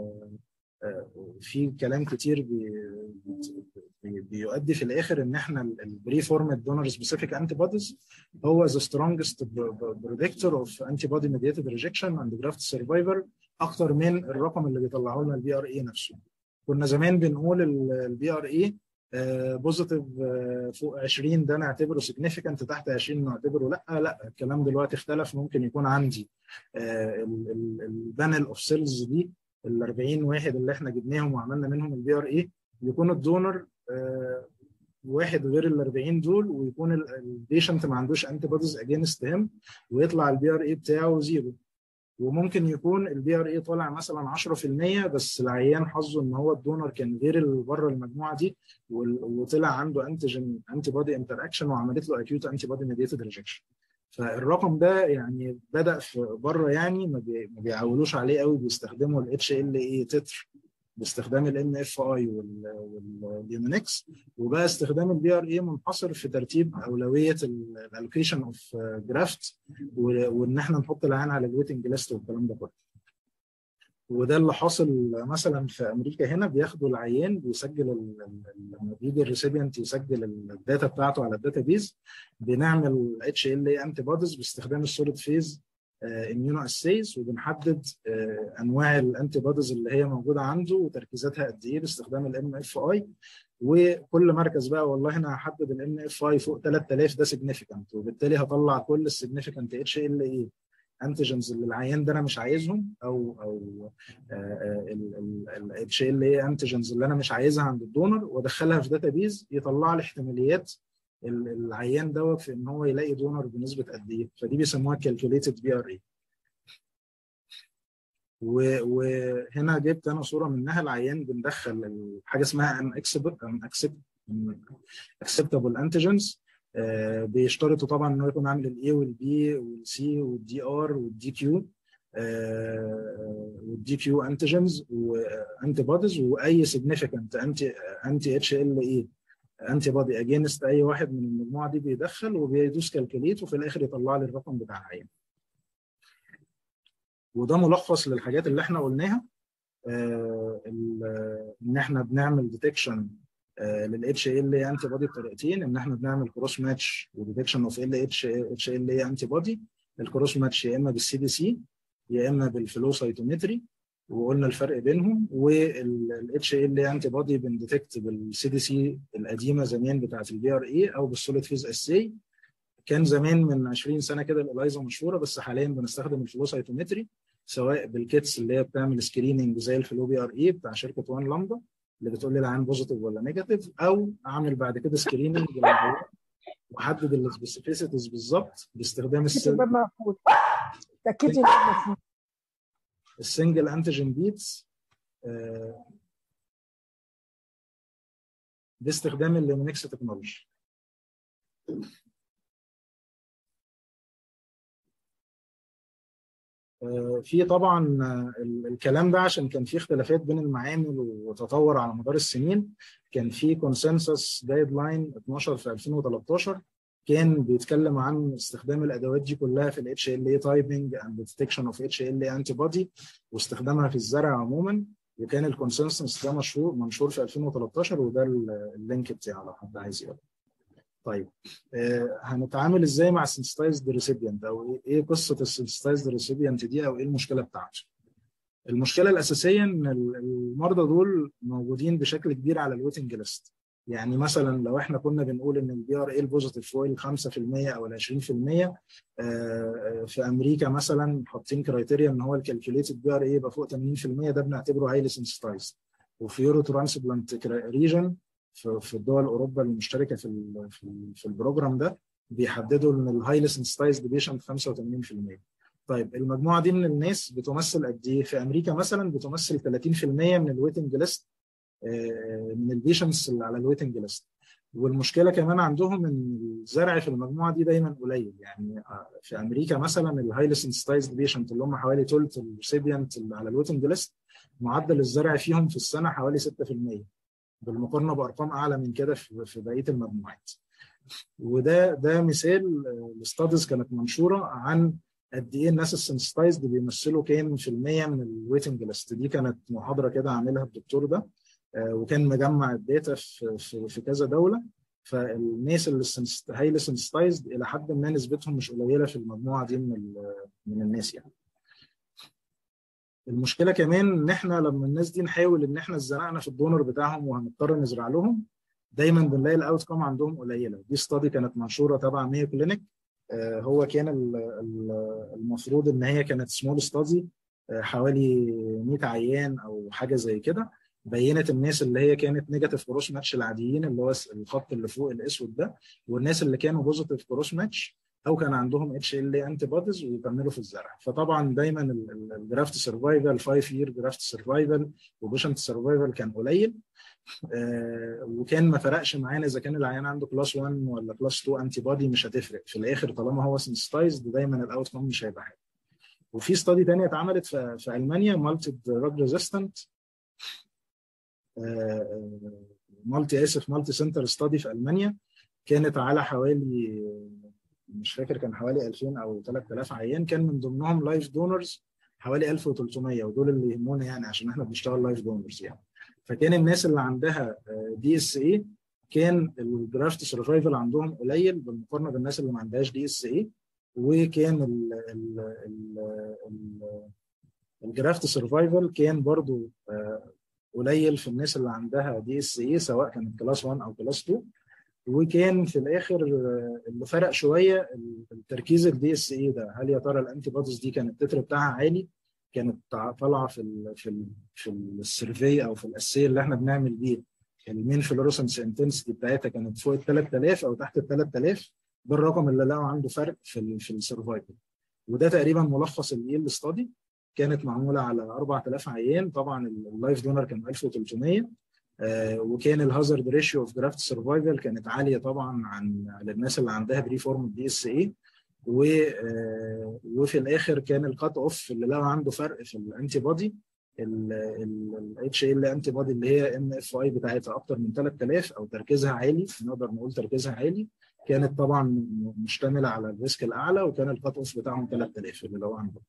S1: في كلام كتير بي بيؤدي في الاخر ان احنا البري فورمد دونر سبيسيفيك انتي بوديز هو ذا سترونجست بريدكتور اوف انتي بودي ميديتد ريجكشن اند جرافت سرفايفر اكتر من الرقم اللي بيطلعه لنا البي ار اي نفسه كنا زمان بنقول البي ار اي بوزيتيف فوق 20 ده نعتبره سيجنيفيكانت تحت 20 نعتبره لا لا الكلام دلوقتي اختلف ممكن يكون عندي البانل اوف سيلز دي ال 40 واحد اللي احنا جبناهم وعملنا منهم البي ار اي يكون الدونر واحد غير ال 40 دول ويكون البيشنت ما عندوش انتي بوديز اجينست هيم ويطلع البي ار اي بتاعه زيرو وممكن يكون البي ار اي طالع مثلا 10% بس العيان حظه ان هو الدونر كان غير اللي بره المجموعه دي وطلع عنده انتيجين انتي بودي انتر اكشن وعملت له اكيوت انتي بودي ميديتد ريجكشن فالرقم ده يعني بدا في بره يعني ما بيعولوش عليه قوي بيستخدموا الاتش ال اي تتر باستخدام الان اف اي واليونكس وبقى استخدام البي ار اي منحصر في ترتيب اولويه الالوكيشن اوف جرافت وان احنا نحط العين على الويتنج ليست والكلام ده كله وده اللي حاصل مثلا في امريكا هنا بياخدوا العيان بيسجل لما بيجي الريسيبيانت يسجل الداتا بتاعته على الداتا بيز بنعمل اتش ال اي انتي بوديز باستخدام السوليد فيز اميونو اسيز وبنحدد انواع الانتي بوديز اللي هي موجوده عنده وتركيزاتها قد ايه باستخدام الام اف اي وكل مركز بقى والله انا هحدد الام اف اي فوق 3000 ده سيجنيفيكانت وبالتالي هطلع كل السيجنيفيكانت اتش ال اي انتيجنز اللي العيان ده انا مش عايزهم او او الاتش ال اي انتيجنز اللي انا مش عايزها عند الدونر وادخلها في داتا بيز يطلع لي احتماليات العيان دوت في ان هو يلاقي دونر بنسبه قد ايه فدي بيسموها كالكوليتد بي ار اي وهنا جبت انا صوره منها العيان بندخل حاجه اسمها ان اكسبتابل انتيجنز بيشترطوا طبعا انه يكون عامل الاي والبي والسي والدي ار والدي كيو والدي كيو انتيجنز وانتي بوديز واي سيجنيفيكانت انتي انتي اتش ال اي انتي بودي اجينست اي واحد من المجموعه دي بيدخل وبيدوس كالكوليت وفي الاخر يطلع لي الرقم بتاع العيان وده ملخص للحاجات اللي احنا قلناها آه ان احنا بنعمل ديتكشن للاتش ال اي انتي بودي بطريقتين ان احنا بنعمل كروس ماتش وديتكشن اوف ال اتش اتش ال اي انتي بودي الكروس ماتش يا اما بالسي دي سي يا اما بالفلو سايتومتري وقلنا الفرق بينهم والاتش ال اي انتي بودي بنديتكت بالسي دي سي القديمه زمان بتاعت البي ار اي او بالسوليد فيز اسي كان زمان من 20 سنه كده الالايزا مشهوره بس حاليا بنستخدم الفلو سايتومتري سواء بالكيتس اللي هي بتعمل سكريننج زي الفلو بي ار اي بتاع شركه وان لامدا اللي بتقول لي العين بوزيتيف ولا نيجاتيف او اعمل بعد كده سكريننج واحدد السبيسيفيسيتيز بالظبط باستخدام
S3: السن تاكدي
S1: السنجل انتيجين بيتس باستخدام الليمونكس تكنولوجي في طبعا الكلام ده عشان كان في اختلافات بين المعامل وتطور على مدار السنين كان في كونسنسس جايد لاين 12 في 2013 كان بيتكلم عن استخدام الادوات دي كلها في الاتش ال اي تايبنج اند ديتكشن اوف اتش ال اي انتي بودي واستخدامها في الزرع عموما وكان الكونسنسس ده مشهور منشور في 2013 وده اللينك بتاعه لو حد عايز يقرا. طيب آه هنتعامل ازاي مع السنسيتايزد ريسيبيانت او ايه قصه السنسيتايزد ريسيبيانت دي او ايه المشكله بتاعته المشكله الاساسيه ان المرضى دول موجودين بشكل كبير على الويتنج ليست يعني مثلا لو احنا كنا بنقول ان البي ار اي البوزيتيف فوق ال 5% او ال 20% في امريكا مثلا حاطين كرايتيريا ان هو الكالكوليتد بي ار اي يبقى فوق 80% ده بنعتبره هايلي سنسيتايزد وفي يورو ترانسبلانت ريجن في الدول اوروبا المشتركه في في البروجرام ده بيحددوا ان الهايلي سنسيتايزد بيشنت 85% طيب المجموعه دي من الناس بتمثل قد ايه؟ في امريكا مثلا بتمثل 30% من الويتنج ليست من البيشنتس اللي على الويتنج ليست والمشكله كمان عندهم ان الزرع في المجموعه دي دايما قليل يعني في امريكا مثلا الهايلي سنسيتايزد بيشنت اللي هم حوالي ثلث الريسيبيانت اللي على الويتنج ليست معدل الزرع فيهم في السنه حوالي 6% بالمقارنه بارقام اعلى من كده في بقيه المجموعات وده ده مثال الاستاديز كانت منشوره عن قد ايه الناس السنسيتايزد بيمثلوا كام في المية من الويتنج ليست دي كانت محاضره كده عاملها الدكتور ده وكان مجمع الداتا في, في, في كذا دوله فالناس اللي هايلي سنسيتايزد الى حد ما نسبتهم مش قليله في المجموعه دي من من الناس يعني. المشكله كمان ان احنا لما الناس دي نحاول ان احنا زرعنا في الدونر بتاعهم وهنضطر نزرع لهم دايما بنلاقي الاوت كام عندهم قليله دي استادي كانت منشوره تبع ميو كلينيك هو كان المفروض ان هي كانت سمول ستادي حوالي 100 عيان او حاجه زي كده بينت الناس اللي هي كانت نيجاتيف كروس ماتش العاديين اللي هو الخط اللي فوق الاسود ده والناس اللي كانوا بوزيتيف كروس ماتش او كان عندهم اتش ال انتي بوديز ويكملوا في الزرع فطبعا دايما الجرافت سرفايفل 5 يير جرافت سرفايفل وبيشنت سرفايفل كان قليل آه وكان ما فرقش معانا اذا كان العيان عنده كلاس 1 ولا كلاس 2 انتي بودي مش هتفرق في الاخر طالما هو سنسيتايزد دايما الاوت كوم مش هيبقى حلو وفي ستادي ثانيه اتعملت في, في المانيا مالتي دراج ريزيستنت مالتي اسف مالتي سنتر ستادي في المانيا كانت على حوالي مش فاكر كان حوالي 2000 او 3000 عيان كان من ضمنهم لايف دونرز حوالي 1300 ودول اللي يهمونا يعني عشان احنا بنشتغل لايف دونرز يعني فكان الناس اللي عندها دي اس اي كان الجرافت سرفايفل عندهم قليل بالمقارنه بالناس اللي ما عندهاش دي اس اي وكان ال ال ال الجرافت سرفايفل كان برضو قليل في الناس اللي عندها دي اس اي سواء كانت كلاس 1 او كلاس 2 وكان في الاخر اللي فرق شويه التركيز الدي اس اي ده هل يا ترى الانتي بوديز دي كان التتر بتاعها عالي كانت طالعه في ال في ال في السيرفي او في الاسيه اللي احنا بنعمل بيه المين فلورسنس انتنسيتي بتاعتها كانت فوق ال 3000 او تحت ال 3000 ده الرقم اللي لقوا عنده فرق في ال في السرفايفل وده تقريبا ملخص الايل ستادي كانت معموله على 4000 عيان طبعا اللايف دونر كان 1300 آه وكان الهازارد ريشيو اوف جرافت سرفايفل كانت عاليه طبعا عن الناس اللي عندها بري فورم دي اس اي و آه وفي الاخر كان الكات اوف اللي لقوا عنده فرق في الانتي بودي الاتش ال انتي بودي اللي هي ام اف اي بتاعتها اكتر من 3000 او تركيزها عالي نقدر نقول تركيزها عالي كانت طبعا مشتمله على الريسك الاعلى وكان الكات اوف بتاعهم 3000 اللي لو عندهم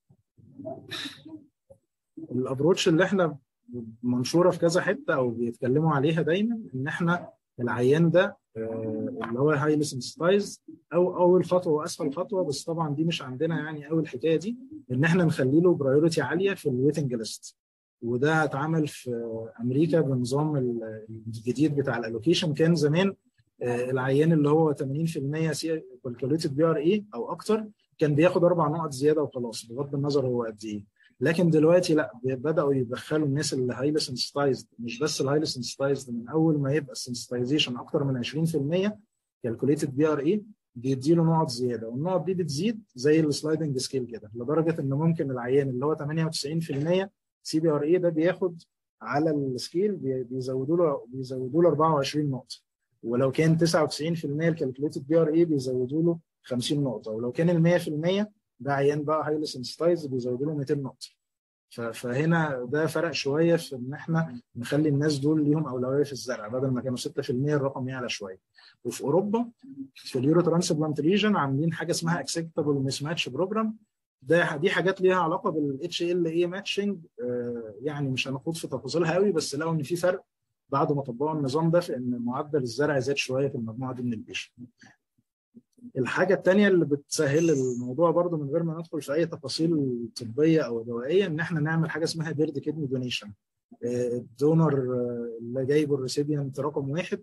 S1: الابروتش اللي احنا منشوره في كذا حته او بيتكلموا عليها دايما ان احنا العيان ده اللي هو هايلي سنسيتايز او اول خطوه واسهل خطوه بس طبعا دي مش عندنا يعني قوي الحكايه دي ان احنا نخلي له برايورتي عاليه في الويتنج ليست وده اتعمل في امريكا بنظام الجديد بتاع الالوكيشن كان زمان العيان اللي هو 80% سي كالكوليتد بي ار اي او اكتر كان بياخد اربع نقط زياده وخلاص بغض النظر هو قد ايه لكن دلوقتي لا بداوا يدخلوا الناس اللي هايلي سنسيتايزد مش بس الهايلي سنسيتايزد من اول ما يبقى السنسيتايزيشن اكتر من 20% كالكوليتد بي ار اي بيدي له نقط زياده والنقط دي بتزيد زي السلايدنج سكيل كده لدرجه ان ممكن العيان اللي هو 98% سي بي ار اي ده بياخد على السكيل بيزودوا له بيزودوا له 24 نقطه ولو كان 99% الكالكوليتد بي ار اي بيزودوا له 50 نقطه ولو كان ال 100% ده عيان بقى هايلي سنسيتايز بيزودوا له 200 نقطه فهنا ده فرق شويه في ان احنا نخلي الناس دول ليهم اولويه في الزرع بدل ما كانوا 6% الرقم يعلى شويه وفي اوروبا في اليورو ترانسبلانت ريجن عاملين حاجه اسمها اكسبتابل ميس ماتش بروجرام ده دي حاجات ليها علاقه بالاتش ال اي ماتشنج يعني مش هنخوض في تفاصيلها قوي بس لقوا ان في فرق بعد ما طبقوا النظام ده في ان معدل الزرع زاد شويه في المجموعه دي من البيشن الحاجة التانية اللي بتسهل الموضوع برضو من غير ما ندخل في أي تفاصيل طبية أو دوائية إن إحنا نعمل حاجة اسمها بيرد كيدني دونيشن الدونر اللي جايبه الريسيبيانت رقم واحد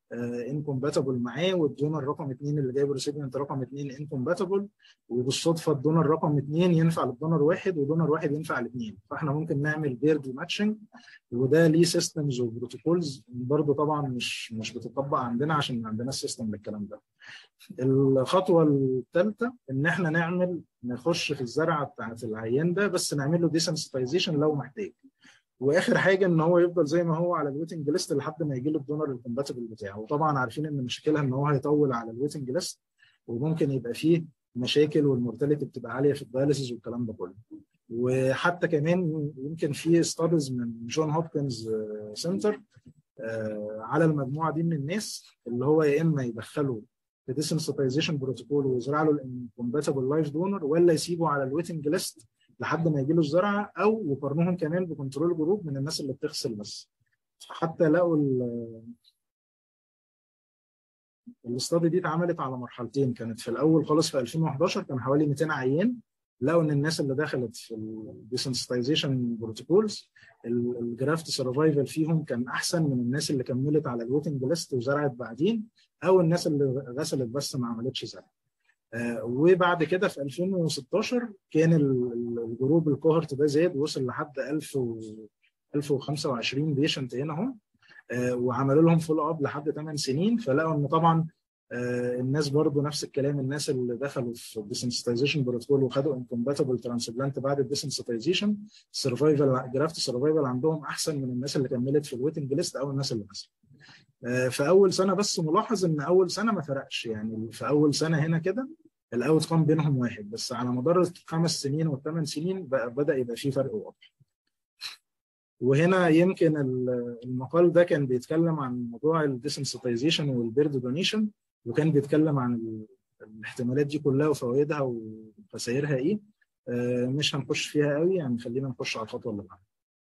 S1: انكومباتبل معاه والدونر رقم اثنين اللي جايب ريسيبيانت رقم اثنين انكومباتبل وبالصدفه الدونر رقم اثنين ينفع للدونر واحد ودونر واحد ينفع لاثنين فاحنا ممكن نعمل بيرد ماتشنج وده ليه سيستمز وبروتوكولز برضه طبعا مش مش بتطبق عندنا عشان ما عندناش سيستم للكلام ده. الخطوه الثالثه ان احنا نعمل نخش في الزرعه بتاعت العيان ده بس نعمل له ديسنسيتايزيشن لو محتاج. واخر حاجه ان هو يفضل زي ما هو على الويتنج ليست لحد ما يجي له الدونر الكومباتبل بتاعه وطبعا عارفين ان مشكلها ان هو هيطول على الويتنج ليست وممكن يبقى فيه مشاكل والمورتاليتي بتبقى عاليه في الدايليسيس والكلام ده كله وحتى كمان يمكن في ستاديز من جون هوبكنز سنتر على المجموعه دي من الناس اللي هو يا اما يدخله في ديسنسيتايزيشن بروتوكول ويزرع له الكومباتبل لايف دونر ولا يسيبه على الويتنج ليست لحد ما يجي له الزرعه او يقارنوهم كمان بكنترول جروب من الناس اللي بتغسل بس حتى لقوا الاستادي دي اتعملت على مرحلتين كانت في الاول خالص في 2011 كان حوالي 200 عيان لقوا ان الناس اللي دخلت في الديسنسيتايزيشن بروتوكولز الجرافت سرفايفل فيهم كان احسن من الناس اللي كملت على الويتنج ليست وزرعت بعدين او الناس اللي غسلت بس ما عملتش زرع آه وبعد كده في 2016 كان الجروب الكوهرت ده زاد وصل لحد 1000 و 1025 بيشنت هنا اهو آه وعملوا لهم فولو اب لحد 8 سنين فلقوا ان طبعا آه الناس برضو نفس الكلام الناس اللي دخلوا في الديسنسيتايزيشن بروتوكول وخدوا انكومباتبل ترانسبلانت بعد الديسنسيتايزيشن السرفايفل جرافت سرفايفل عندهم احسن من الناس اللي كملت في الويتنج ليست او الناس اللي مثلا في اول سنه بس ملاحظ ان اول سنه ما فرقش يعني في اول سنه هنا كده الاوت كام بينهم واحد بس على مدار الخمس سنين والثمان سنين بقى بدا يبقى في فرق واضح وهنا يمكن المقال ده كان بيتكلم عن موضوع الديسنسيتايزيشن والبيرد دونيشن وكان بيتكلم عن الاحتمالات دي كلها وفوائدها وخسائرها ايه مش هنخش فيها قوي يعني خلينا نخش على الخطوه اللي بعدها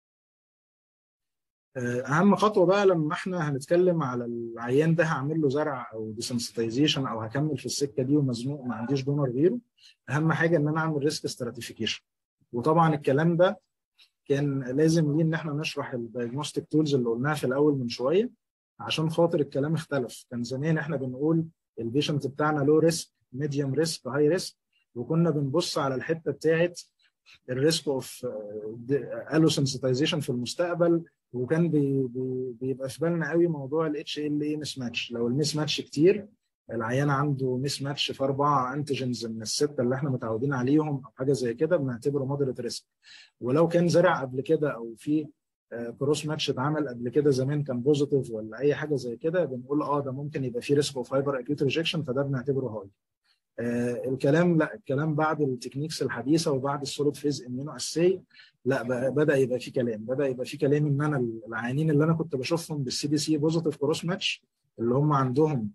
S1: اهم خطوه بقى لما احنا هنتكلم على العيان ده هعمل له زرع او ديسنسيتايزيشن او هكمل في السكه دي ومزنوق ما عنديش دونر غيره اهم حاجه ان انا اعمل ريسك ستراتيفيكيشن وطبعا الكلام ده كان لازم ليه ان احنا نشرح الدايجنوستيك تولز اللي قلناها في الاول من شويه عشان خاطر الكلام اختلف كان زمان احنا بنقول البيشنت بتاعنا لو ريسك ميديوم ريسك هاي ريسك وكنا بنبص على الحته بتاعت الريسك اوف الو سنسيتايزيشن في المستقبل وكان بي بي بيبقى في بالنا قوي موضوع الاتش ال اي مس ماتش لو المس ماتش كتير العيان عنده مس ماتش في اربع انتيجنز من السته اللي احنا متعودين عليهم او حاجه زي كده بنعتبره مودريت ريسك ولو كان زرع قبل كده او في كروس ماتش اتعمل قبل كده زمان كان بوزيتيف ولا اي حاجه زي كده بنقول اه ده ممكن يبقى في ريسك اوف هايبر اكيوت ريجكشن فده بنعتبره هاي آه الكلام لا الكلام بعد التكنيكس الحديثه وبعد السوليد فيز امينو اسي لا بدا يبقى في كلام بدا يبقى في كلام ان انا العيانين اللي انا كنت بشوفهم بالسي دي سي بوزيتيف كروس ماتش اللي هم عندهم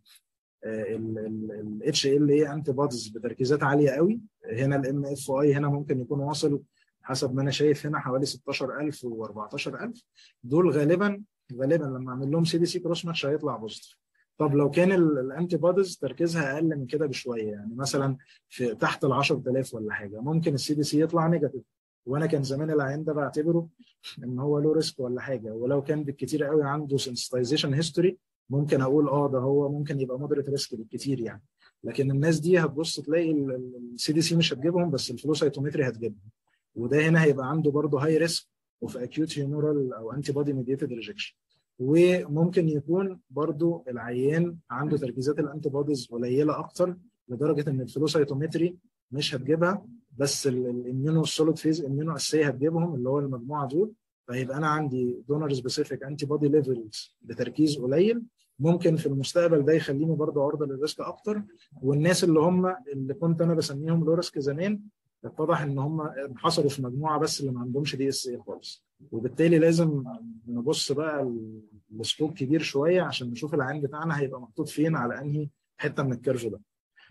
S1: الاتش ال اي انتي بوديز بتركيزات عاليه قوي هنا الام اف اي هنا ممكن يكون واصل حسب ما انا شايف هنا حوالي 16000 و14000 دول غالبا غالبا لما اعمل لهم سي دي سي كروس ماتش هيطلع بوزيتيف طب لو كان الانتي بوديز تركيزها اقل من كده بشويه يعني مثلا في تحت ال 10000 ولا حاجه ممكن السي دي سي يطلع نيجاتيف وانا كان زمان العيان ده بعتبره ان هو لو ريسك ولا حاجه ولو كان بالكتير قوي عنده سنسيتايزيشن هيستوري ممكن اقول اه ده هو ممكن يبقى مودريت ريسك بالكتير يعني لكن الناس دي هتبص تلاقي السي دي سي مش هتجيبهم بس الفلوسايتومتري هتجيبهم وده هنا هيبقى عنده برضه هاي ريسك اوف اكيوت هيمورال او انتي بودي ميديتد ريجكشن وممكن يكون برضو العيان عنده تركيزات الانتي بوديز قليله اكتر لدرجه ان الفلوسايتومتري مش هتجيبها بس الاميونو السوليد فيز اميونو اسي هتجيبهم اللي هو المجموعه دول فيبقى انا عندي دونر سبيسيفيك انتي بودي ليفلز بتركيز قليل ممكن في المستقبل ده يخليني برضو عرضه للريسك اكتر والناس اللي هم اللي كنت انا بسميهم لو ريسك زمان اتضح ان هم انحصروا في مجموعه بس اللي ما عندهمش دي اس اي خالص وبالتالي لازم نبص بقى السكوب كبير شويه عشان نشوف العين بتاعنا هيبقى محطوط فين على انهي حته من الكيرف ده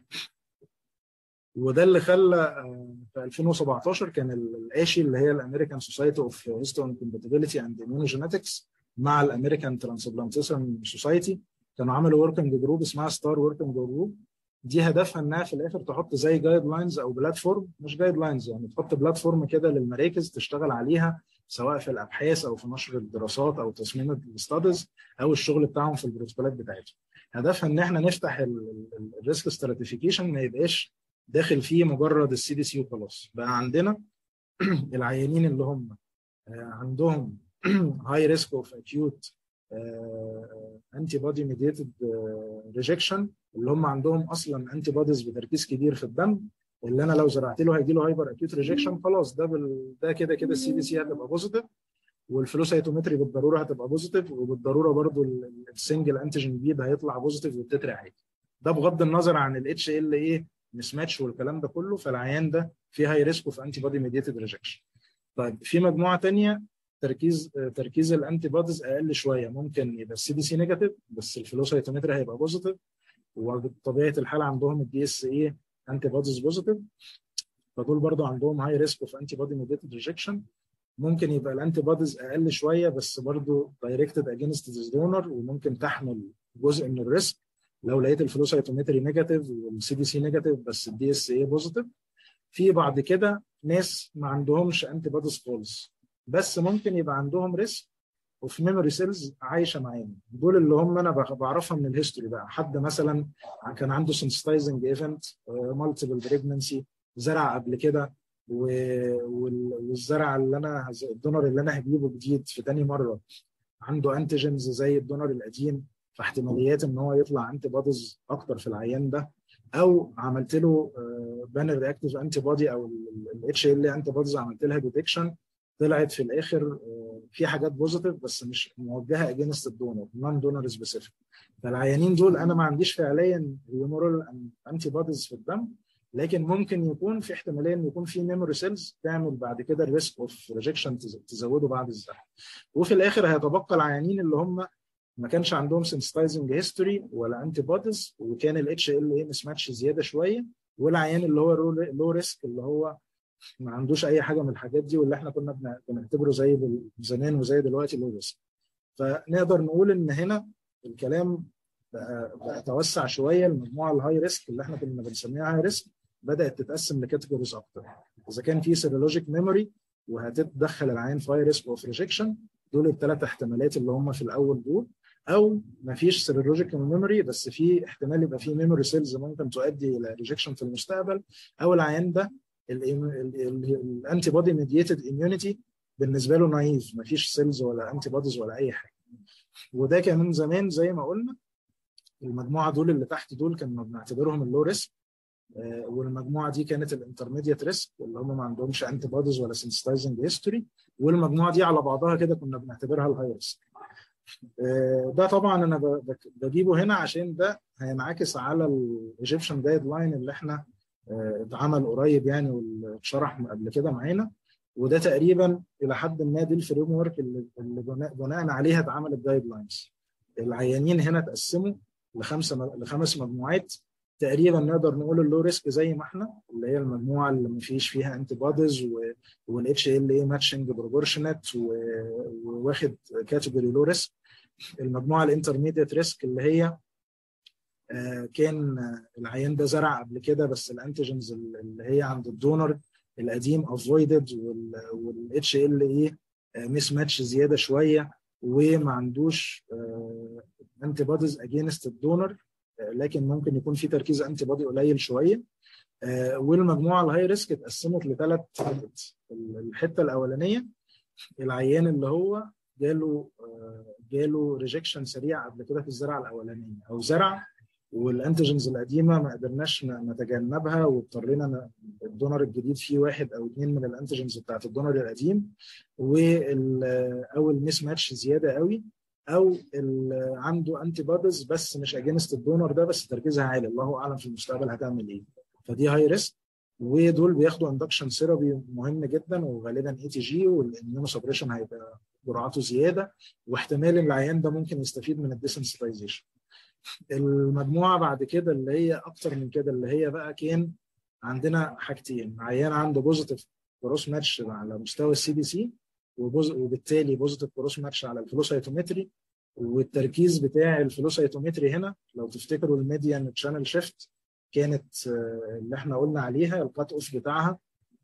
S1: وده اللي خلى في 2017 كان الاشي اللي هي الامريكان سوسايتي اوف هيستون كومباتيبيليتي اند immunogenetics مع الامريكان ترانسبلانتيشن سوسايتي كانوا عملوا وركنج جروب اسمها ستار وركنج جروب دي هدفها انها في الاخر تحط زي جايد لاينز او بلاتفورم مش جايد لاينز يعني تحط بلاتفورم كده للمراكز تشتغل عليها سواء في الابحاث او في نشر الدراسات او تصميم الاستاديز او الشغل بتاعهم في البروتوكولات بتاعتهم هدفها ان احنا نفتح الريسك ستراتيفيكيشن ما يبقاش داخل فيه مجرد السي دي سي وخلاص بقى عندنا العيانين اللي هم عندهم هاي ريسك اوف اكيوت انتي بودي ميديتد ريجكشن اللي هم عندهم اصلا انتي بوديز بتركيز كبير في الدم اللي انا لو زرعت له هيجي له هايبر اكيوت ريجكشن خلاص ده بال... ده كده كده السي دي سي هتبقى بوزيتيف والفلوسايتومتري بالضروره هتبقى بوزيتيف وبالضروره برضو السنجل انتيجين بيد هيطلع بوزيتيف والتتر عادي ده بغض النظر عن الاتش ال ايه مس ماتش والكلام ده كله فالعيان ده فيه هاي ريسك اوف انتي بودي ميديتد ريجكشن طيب في مجموعه ثانيه تركيز تركيز الانتي بوديز اقل شويه ممكن يبقى السي دي سي نيجاتيف بس الفلوسايتومتري هيبقى بوزيتيف وبطبيعه الحال عندهم الدي اس اي انتي بوديز بوزيتيف فدول برضو عندهم هاي ريسك اوف انتي بودي ميديتد ريجكشن ممكن يبقى الانتي بوديز اقل شويه بس برضو دايركتد اجينست ذيس دونر وممكن تحمل جزء من الريسك لو لقيت الفلوسايتومتري نيجاتيف والسي دي سي نيجاتيف بس الدي اس اي بوزيتيف في بعد كده ناس ما عندهمش انتي بوديز خالص بس ممكن يبقى عندهم ريسك وفي ميموري سيلز عايشه معانا دول اللي هم انا بعرفها من الهيستوري بقى حد مثلا كان عنده سنسيتايزنج ايفنت مالتيبل بريجنسي زرع قبل كده والزرع اللي انا الدونر اللي انا هجيبه جديد في تاني مره عنده انتيجنز زي الدونر القديم فاحتماليات ان هو يطلع انتي بوديز اكتر في العيان ده او عملت له بانر رياكتيف انتي بودي او الاتش ال انتي بوديز عملت لها ديتكشن طلعت في الاخر في حاجات بوزيتيف بس مش موجهه اجينست الدونر نون دونر سبيسيفيك فالعيانين دول انا ما عنديش فعليا هيومورال انتي بوديز في الدم لكن ممكن يكون في احتماليه ان يكون في ميموري سيلز تعمل بعد كده الريسك اوف ريجكشن تزوده بعد الزرع وفي الاخر هيتبقى العيانين اللي هم ما كانش عندهم سنسيتايزنج هيستوري ولا انتي بوديز وكان الاتش ال اي مس ماتش زياده شويه والعيان اللي هو لو ريسك اللي هو ما عندوش اي حاجه من الحاجات دي واللي احنا كنا بنعتبره زي زمان وزي دلوقتي لو ريسك فنقدر نقول ان هنا الكلام بقى, بقى توسع شويه المجموعه الهاي ريسك اللي احنا كنا بنسميها هاي ريسك بدات تتقسم لكاتيجوريز اكتر اذا كان في سيرولوجيك ميموري وهتدخل العيان في هاي ريسك اوف ريجكشن دول الثلاث احتمالات اللي هم في الاول دول او ما فيش سيرولوجيكال ميموري بس في احتمال يبقى في ميموري سيلز ممكن تؤدي الى ريجكشن في المستقبل او العيان ده الانتي بودي ميديتد اميونيتي بالنسبه له نايف ما فيش سيلز ولا انتي بوديز ولا اي حاجه وده كان من زمان زي ما قلنا المجموعه دول اللي تحت دول كنا بنعتبرهم اللو ريسك والمجموعه دي كانت الانترميديت ريسك اللي هم ما عندهمش انتي بوديز ولا سنسيتايزنج هيستوري والمجموعه دي على بعضها كده كنا بنعتبرها الهاي ريسك ده طبعا انا بجيبه هنا عشان ده هينعكس على الايجيبشن جايد لاين اللي احنا اتعمل قريب يعني واتشرح قبل كده معانا وده تقريبا الى حد ما دي الفريم ورك اللي, اللي بناء عليها اتعمل الجايد لاينز العيانين هنا اتقسموا لخمسه لخمس مجموعات تقريبا نقدر نقول اللو ريسك زي ما احنا اللي هي المجموعه اللي ما فيش فيها انتي بوديز والاتش ال اي ماتشنج بروبورشنت وواخد كاتيجوري لو ريسك المجموعه الانترميديت ريسك اللي هي كان العيان ده زرع قبل كده بس الانتيجنز اللي هي عند الدونر القديم افويدد والاتش ال اي مس ماتش زياده شويه وما عندوش انتي بوديز اجينست الدونر لكن ممكن يكون في تركيز انتي بودي قليل شويه والمجموعه الهاي ريسك اتقسمت لثلاث حتت الحته الاولانيه العيان اللي هو جاله جاله ريجكشن سريع قبل كده في الزرعه الاولانيه او زرع والانتيجنز القديمه ما قدرناش نتجنبها واضطرينا الدونر الجديد فيه واحد او اثنين من الانتيجنز بتاعت الدونر القديم او الميس ماتش زياده قوي او عنده انتي بوديز بس مش اجينست الدونر ده بس تركيزها عالي الله اعلم في المستقبل هتعمل ايه فدي هاي ريسك ودول بياخدوا اندكشن ثيرابي مهم جدا وغالبا اي تي جي والاميونو سبريشن هيبقى جرعاته زياده واحتمال العيان ده ممكن يستفيد من الديسنسيتايزيشن المجموعه بعد كده اللي هي اكتر من كده اللي هي بقى كان عندنا حاجتين عيان عنده بوزيتيف كروس ماتش على مستوى السي دي سي وبالتالي بوزيتيف كروس ماتش على الفلوسايتومتري والتركيز بتاع الفلوسايتومتري هنا لو تفتكروا الميديان تشانل شيفت كانت اللي احنا قلنا عليها الكات اوف بتاعها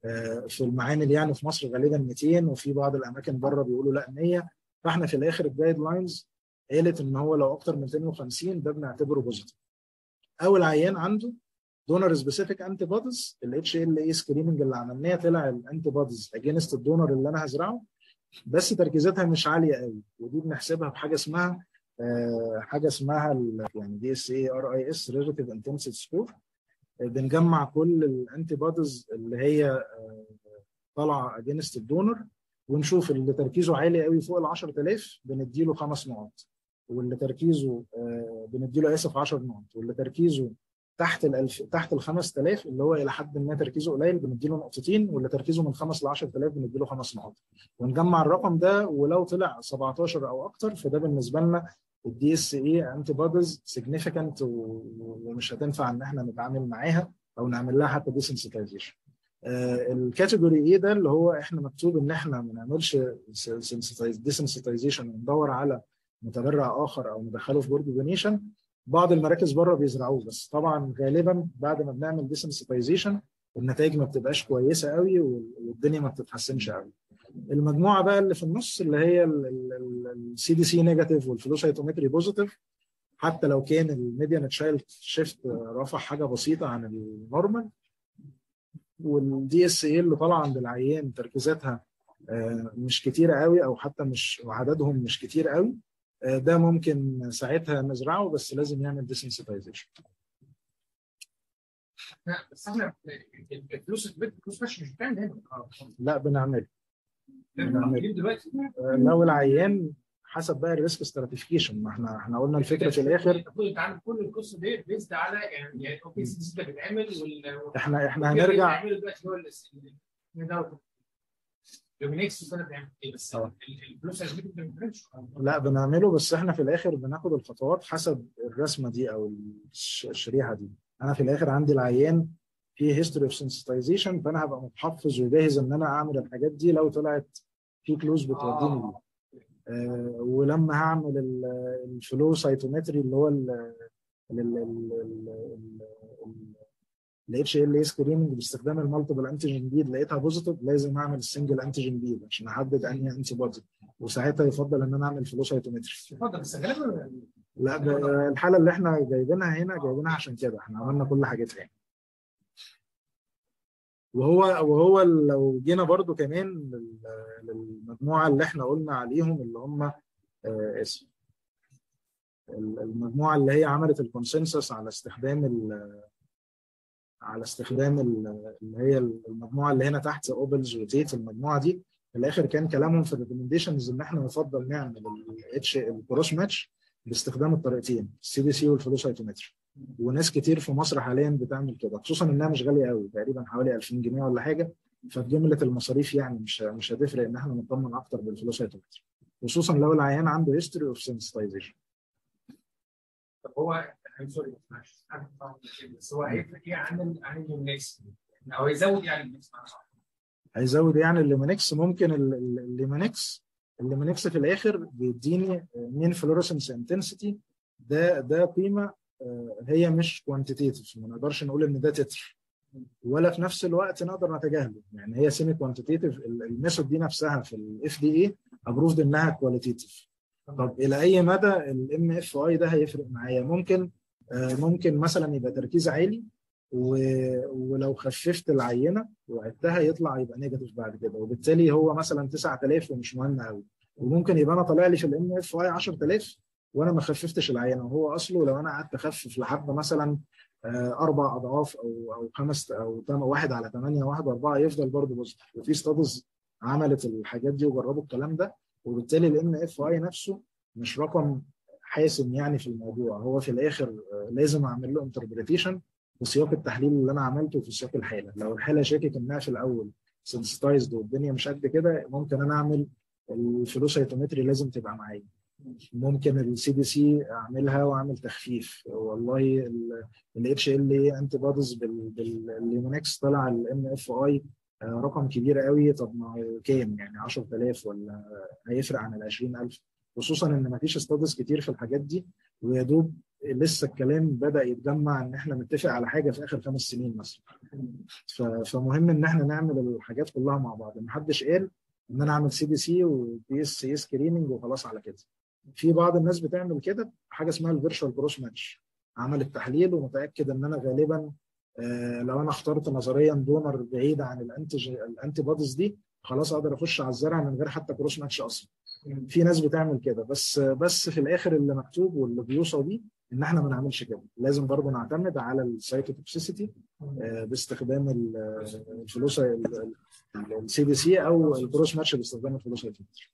S1: آه، في المعامل يعني في مصر غالبا 200 وفي بعض الاماكن بره بيقولوا لا 100 فاحنا في الاخر الجايد لاينز قالت ان هو لو اكتر من 250 ده بنعتبره بوزيتيف او العيان عنده دونر سبيسيفيك انتي بوديز الاتش ال اي سكريننج اللي عملناه طلع الانتي بوديز اجينست الدونر اللي انا هزرعه بس تركيزاتها مش عاليه قوي ودي بنحسبها بحاجه اسمها آه، حاجه اسمها ال- يعني دي اس اي ار اي اس ريلاتيف انتنسيتي سكور بنجمع كل الانتي بوديز اللي هي آه، طالعه اجينست الدونر ونشوف اللي تركيزه عالي قوي فوق ال 10000 بنديله خمس نقط واللي تركيزه آه، بنديله اسف 10 نقط واللي تركيزه تحت ال تحت ال 5000 اللي هو الى حد ما تركيزه قليل بنديله نقطتين واللي تركيزه من 5 ل 10000 بنديله خمس نقط ونجمع الرقم ده ولو طلع 17 او اكتر فده بالنسبه لنا الدي اس اي انتي بوديز سيجنيفيكانت ومش هتنفع ان احنا نتعامل معاها او نعمل لها حتى ديسنسيتايزيشن الكاتيجوري ايه ده اللي هو احنا مكتوب ان احنا ما نعملش ديسنسيتايزيشن وندور على متبرع اخر او ندخله في بورد دونيشن بعض المراكز بره بيزرعوه بس طبعا غالبا بعد ما بنعمل ديسنسيتايزيشن النتائج ما بتبقاش كويسه قوي والدنيا ما بتتحسنش قوي المجموعه بقى اللي في النص اللي هي السي دي سي نيجاتيف والفلوسايتومتري بوزيتيف حتى لو كان الميديان تشايلد شيفت رفع حاجه بسيطه عن النورمال والدي اس اي اللي طالعه عند العيان تركيزاتها آه، مش كتيره قوي او حتى مش وعددهم مش كتير قوي آه، ده ممكن ساعتها نزرعه بس لازم يعمل ديسنسيتايزيشن
S2: لا، بس احنا الفلوس البيت الفلوس مش مش بتعمل هنا
S1: لا بنعمله
S2: احنا
S1: بنعمل.
S2: عاملين دلوقتي
S1: آه، لو العيان حسب بقى الريسك ستراتيفيكيشن ما احنا احنا قلنا الفكره في الاخر
S2: المفروض يتعامل كل القصه دي بيزد على يعني يعني اوكي سي ده بيتعمل وال
S1: احنا احنا
S2: والجزء اللي
S1: هنرجع
S2: بيتعمله دلوقتي هو ال- دوت دومينيكس ده بيعمل ايه بس
S1: اه.
S2: ال- الفلوس البيت ما بتعملش
S1: لا بنعمله بس احنا في الاخر بناخد الخطوات حسب الرسمه دي او الش- الشريحه دي انا في الاخر عندي العيان في هيستوري اوف سنسيتايزيشن فانا هبقى متحفظ وجاهز ان انا اعمل الحاجات دي لو طلعت في كلوز بتوديني ليه آه ولما هعمل ال- الفلو سايتومتري اللي هو الاتش ال اي سكريننج باستخدام المالتيبل انتيجين بيد لقيتها بوزيتيف لازم اعمل السنجل انتيجين بيد عشان احدد انهي انتي بودي وساعتها يفضل ان انا اعمل فلو سايتومتري
S2: اتفضل بس غالبا
S1: لا ده الحاله اللي احنا جايبينها هنا جايبينها عشان كده احنا عملنا كل حاجتها يعني وهو وهو لو جينا برضو كمان لل- للمجموعه اللي احنا قلنا عليهم اللي هم آه، اسم ال- المجموعه اللي هي عملت الكونسنسس على استخدام ال- على استخدام ال- اللي هي المجموعه اللي هنا تحت اوبلز وتيت المجموعه دي في الاخر كان كلامهم في الريكومنديشنز ان احنا يفضل نعمل الاتش الكروس ماتش باستخدام الطريقتين السي دي سي والفلو سايتومتري وناس كتير في مصر حاليا بتعمل كده خصوصا انها مش غاليه قوي تقريبا حوالي 2000 جنيه ولا حاجه ففي جمله المصاريف يعني مش مش هتفرق ان احنا نطمن اكتر بالفلو سايتومتري خصوصا لو العيان عنده هيستوري اوف سنسيتايزيشن
S2: طب هو I'm sorry معلش أنا فاهم كده، بس هو هيفرق ايه عن ال- عن اليونيكس او يزود يعني اليونيكس
S1: هيزود يعني الليمونكس ممكن ال- ال- الليمونكس الليمونكس في الاخر بيديني مين فلورسنس انتنسيتي ده ده قيمه آه، هي مش كوانتيتيف ما نقدرش نقول ان ده تتر ولا في نفس الوقت نقدر نتجاهله يعني هي سيمي كوانتيتيف الميثود دي نفسها في الاف دي اي ابروفد انها كواليتيتيف طب الى اي مدى الام اف اي ده هيفرق معايا ممكن آه، ممكن مثلا يبقى تركيز عالي و- ولو خففت العينه وعدتها يطلع يبقى نيجاتيف بعد كده وبالتالي هو مثلا 9000 ومش مهم قوي وممكن يبقى انا طالع لي في الام اف اي 10000 وانا ما خففتش العينه وهو اصله لو انا قعدت اخفف لحد مثلا آه، اربع اضعاف او او خمس او تم- واحد على ثمانيه واحد اربعه يفضل برضه بوزيتيف وفي ستادز عملت الحاجات دي وجربوا الكلام ده وبالتالي الام اف اي نفسه مش رقم حاسم يعني في الموضوع هو في الاخر آه، لازم اعمل له انتربريتيشن في سياق التحليل اللي انا عملته في سياق الحاله لو الحاله شاكك انها في الاول سنسيتايزد والدنيا مش قد كده ممكن انا اعمل الفلوسايتومتري لازم تبقى معايا ممكن السي دي سي اعملها واعمل تخفيف والله الاتش ال اي انتي بوديز بالليمونكس طلع الام اف اي رقم كبير قوي طب ما هو كام يعني 10000 ولا هيفرق عن ال 20000 خصوصا ان ما فيش استادز كتير في الحاجات دي ويا دوب لسه الكلام بدا يتجمع ان احنا نتفق على حاجه في اخر خمس سنين مثلا ف- فمهم ان احنا نعمل الحاجات كلها مع بعض محدش قال ان انا اعمل سي بي سي وبي اس سي سكريننج وخلاص على كده في بعض الناس بتعمل كده حاجه اسمها الفيرشوال كروس ماتش عمل التحليل ومتاكد ان انا غالبا آه، لو انا اخترت نظريا دونر بعيد عن الانتي الانتي بوديز دي خلاص اقدر اخش على الزرع من غير حتى كروس ماتش اصلا في ناس بتعمل كده بس بس في الاخر اللي مكتوب واللي بيوصل بيه ان احنا ما نعملش كده لازم برضه نعتمد على السايتوتوكسيسيتي باستخدام ال- الفلوس السي دي سي او الكروس ماتش باستخدام الفلوس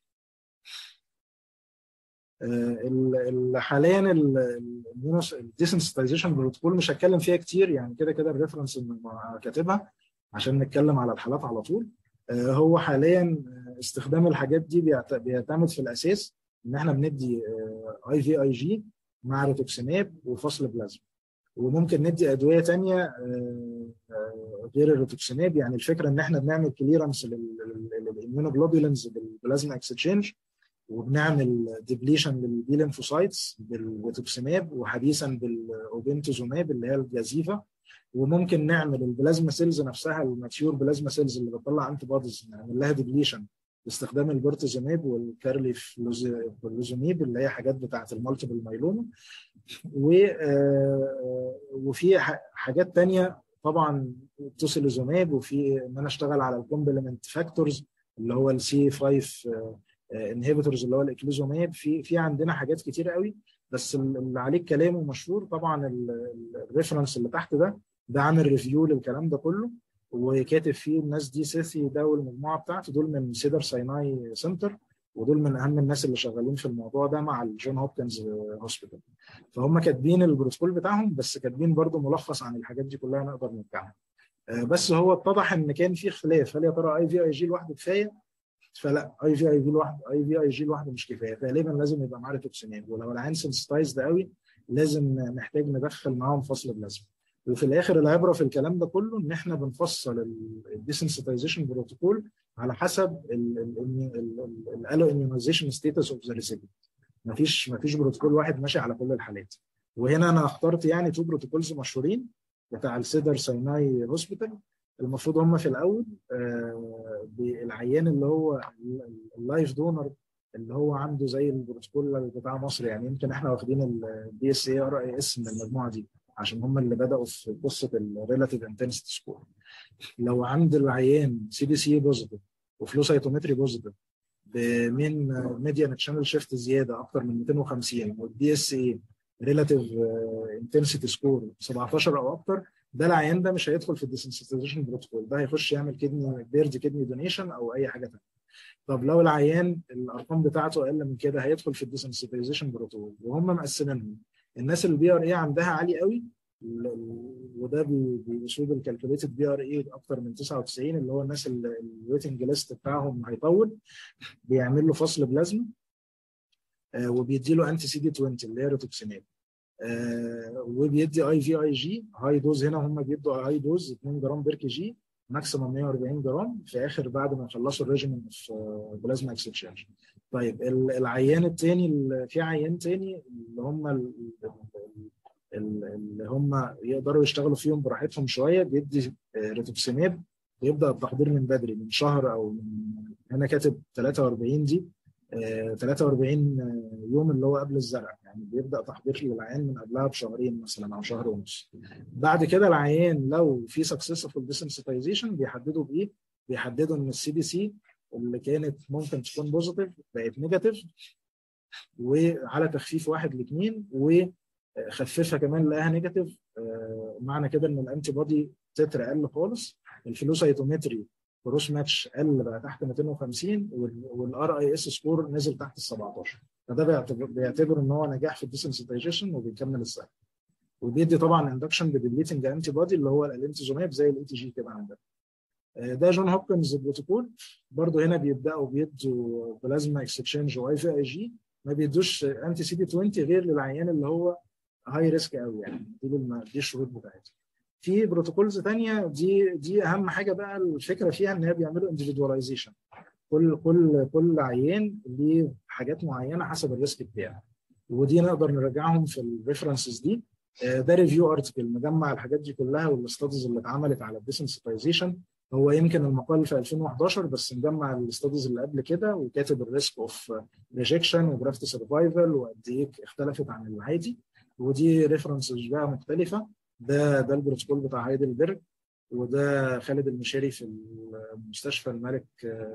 S1: حاليا الديسنسيتايزيشن بروتوكول مش هتكلم فيها كتير يعني كده كده الريفرنس كاتبها عشان نتكلم على الحالات على طول آه، هو حاليا آه، استخدام الحاجات دي بيعت- بيعتمد في الاساس ان احنا بندي اي في اي جي مع ريتوكسيناب وفصل بلازما وممكن ندي ادويه تانية آه، آه، غير الريتوكسيناب يعني الفكره ان احنا بنعمل كليرنس للاميونوجلوبولينز بالبلازما اكسشينج وبنعمل ديبليشن للبي ليمفوسايتس بالريتوكسيناب وحديثا بالاوبنتوزوماب اللي هي الجازيفا وممكن نعمل البلازما سيلز نفسها الماتيور بلازما سيلز اللي بتطلع انتي بوديز نعمل لها ديبليشن باستخدام البرتوزوماب والكارلي فلوزوميب اللي هي حاجات بتاعه المالتيبل مايلوما و آه، وفي ح- حاجات تانية طبعا توسيلوزوماب وفي ان انا اشتغل على الكومبلمنت فاكتورز اللي هو السي 5 انهبيتورز اللي هو الاكليزوماب في في عندنا حاجات كتير قوي بس اللي عليه كلام ومشهور طبعا الريفرنس اللي تحت ده ده عامل ريفيو للكلام ده كله وكاتب فيه الناس دي سيسي ده والمجموعه بتاعته دول من سيدر سايناي سنتر ودول من اهم الناس اللي شغالين في الموضوع ده مع الجون هوبكنز هوسبيتال فهم كاتبين البروتوكول بتاعهم بس كاتبين برضو ملخص عن الحاجات دي كلها نقدر نرجعها آه، بس هو اتضح ان كان في خلاف هل يا ترى اي في اي جي لوحده كفايه فلا اي في اي جي لوحده اي في اي جي لوحده مش كفايه غالبا لازم يبقى معاه ريتوكسيناب ولو العين سنسيتايزد قوي لازم نحتاج ندخل معاهم فصل بلازما وفي الاخر العبره في الكلام ده كله ان احنا بنفصل الديسنسيتايزيشن بروتوكول على حسب الالو اميونيزيشن ستيتس اوف ذا ريسيبينت مفيش مفيش بروتوكول واحد ماشي على كل الحالات وهنا انا اخترت يعني تو بروتوكولز مشهورين بتاع السيدر سايناي هوسبيتال المفروض هم في الاول آه، بالعيان اللي هو اللايف دونر اللي هو عنده زي البروتوكول بتاع مصر يعني يمكن احنا واخدين البي اس اي ار اي اس من المجموعه دي عشان هم اللي بداوا في قصه الريلاتيف انتنسيتي سكور لو عند العيان سي دي سي بوزيتيف وفلو سايتومتري بوزيتيف من ميديان تشانل شيفت زياده اكتر من 250 والبي اس اي ريلاتيف انتنسيتي سكور 17 او اكتر ده العيان ده مش هيدخل في الديسنسيتيزيشن بروتوكول ده هيخش يعمل كدني بيرد كدني دونيشن او اي حاجه ثانيه طب لو العيان الارقام بتاعته اقل من كده هيدخل في الديسنسيتيزيشن بروتوكول وهم مقسمينهم الناس اللي البي ار اي عندها عالي قوي ال- ال- وده بي- بيسود الكالكوليتد بي ار اي اكتر من 99 اللي هو الناس اللي الويتنج ليست بتاعهم هيطول بيعمل له فصل بلازما آه، وبيدي له انتي سي دي 20 اللي هي ريتوكسيناب آه، وبيدي اي في اي جي هاي دوز هنا هم بيدوا هاي دوز 2 جرام بير كي جي ماكسيموم 140 جرام في اخر بعد ما يخلصوا الريجيمنت في بلازما اكسشينج طيب ال- العيان الثاني في عيان تاني اللي هم ال- ال- ال- اللي هم يقدروا يشتغلوا فيهم براحتهم شويه بيدي آه، ريتوكسيناب بيبدا التحضير من بدري من شهر او من هنا كاتب 43 دي آه، 43 يوم اللي هو قبل الزرع يعني بيبدا تحضير للعيان من قبلها بشهرين مثلا او شهر ونص بعد كده العيان لو في سكسسفول ديسنسيتايزيشن بيحددوا بايه؟ بيحددوا ان السي دي سي اللي كانت ممكن تكون بوزيتيف بقت نيجاتيف وعلى تخفيف واحد لاثنين وخففها كمان لقاها نيجاتيف آه، معنى كده ان الانتي بودي تتر قل خالص الفلوسايتومتري كروس ماتش قل بقى تحت 250 والار اي اس سكور نزل تحت ال 17 فده بيعتبر بيعتبر ان هو نجاح في الديسنسيتايزيشن وبيكمل السنه وبيدي طبعا اندكشن بديليتنج انتي بودي اللي هو الالنتيزوماب زي الاي تي جي كده عندنا آه، ده جون هوبكنز بروتوكول برضه هنا بيبداوا بيدوا بلازما اكسشينج واي في اي جي ما بيدوش انتي سي دي 20 غير للعيان اللي هو هاي ريسك قوي يعني دي الم- دي الشروط بتاعتها في بروتوكولز تانية دي دي اهم حاجه بقى الفكره فيها ان هي بيعملوا انديفيدواليزيشن كل كل كل عيان ليه حاجات معينه حسب الريسك بتاعه ودي نقدر نراجعهم في الريفرنسز دي آه، ده ريفيو ارتكل مجمع الحاجات دي كلها والاستاديز اللي اتعملت على الديسنسيتايزيشن هو يمكن المقال في 2011 بس مجمع الاستاديز اللي قبل كده وكاتب الريسك اوف ريجكشن وجرافت سرفايفل وقد ايه اختلفت عن العادي ودي ريفرنسز بقى مختلفه ده ده البروتوكول بتاع هايدلبرج وده خالد المشاري في المستشفى الملك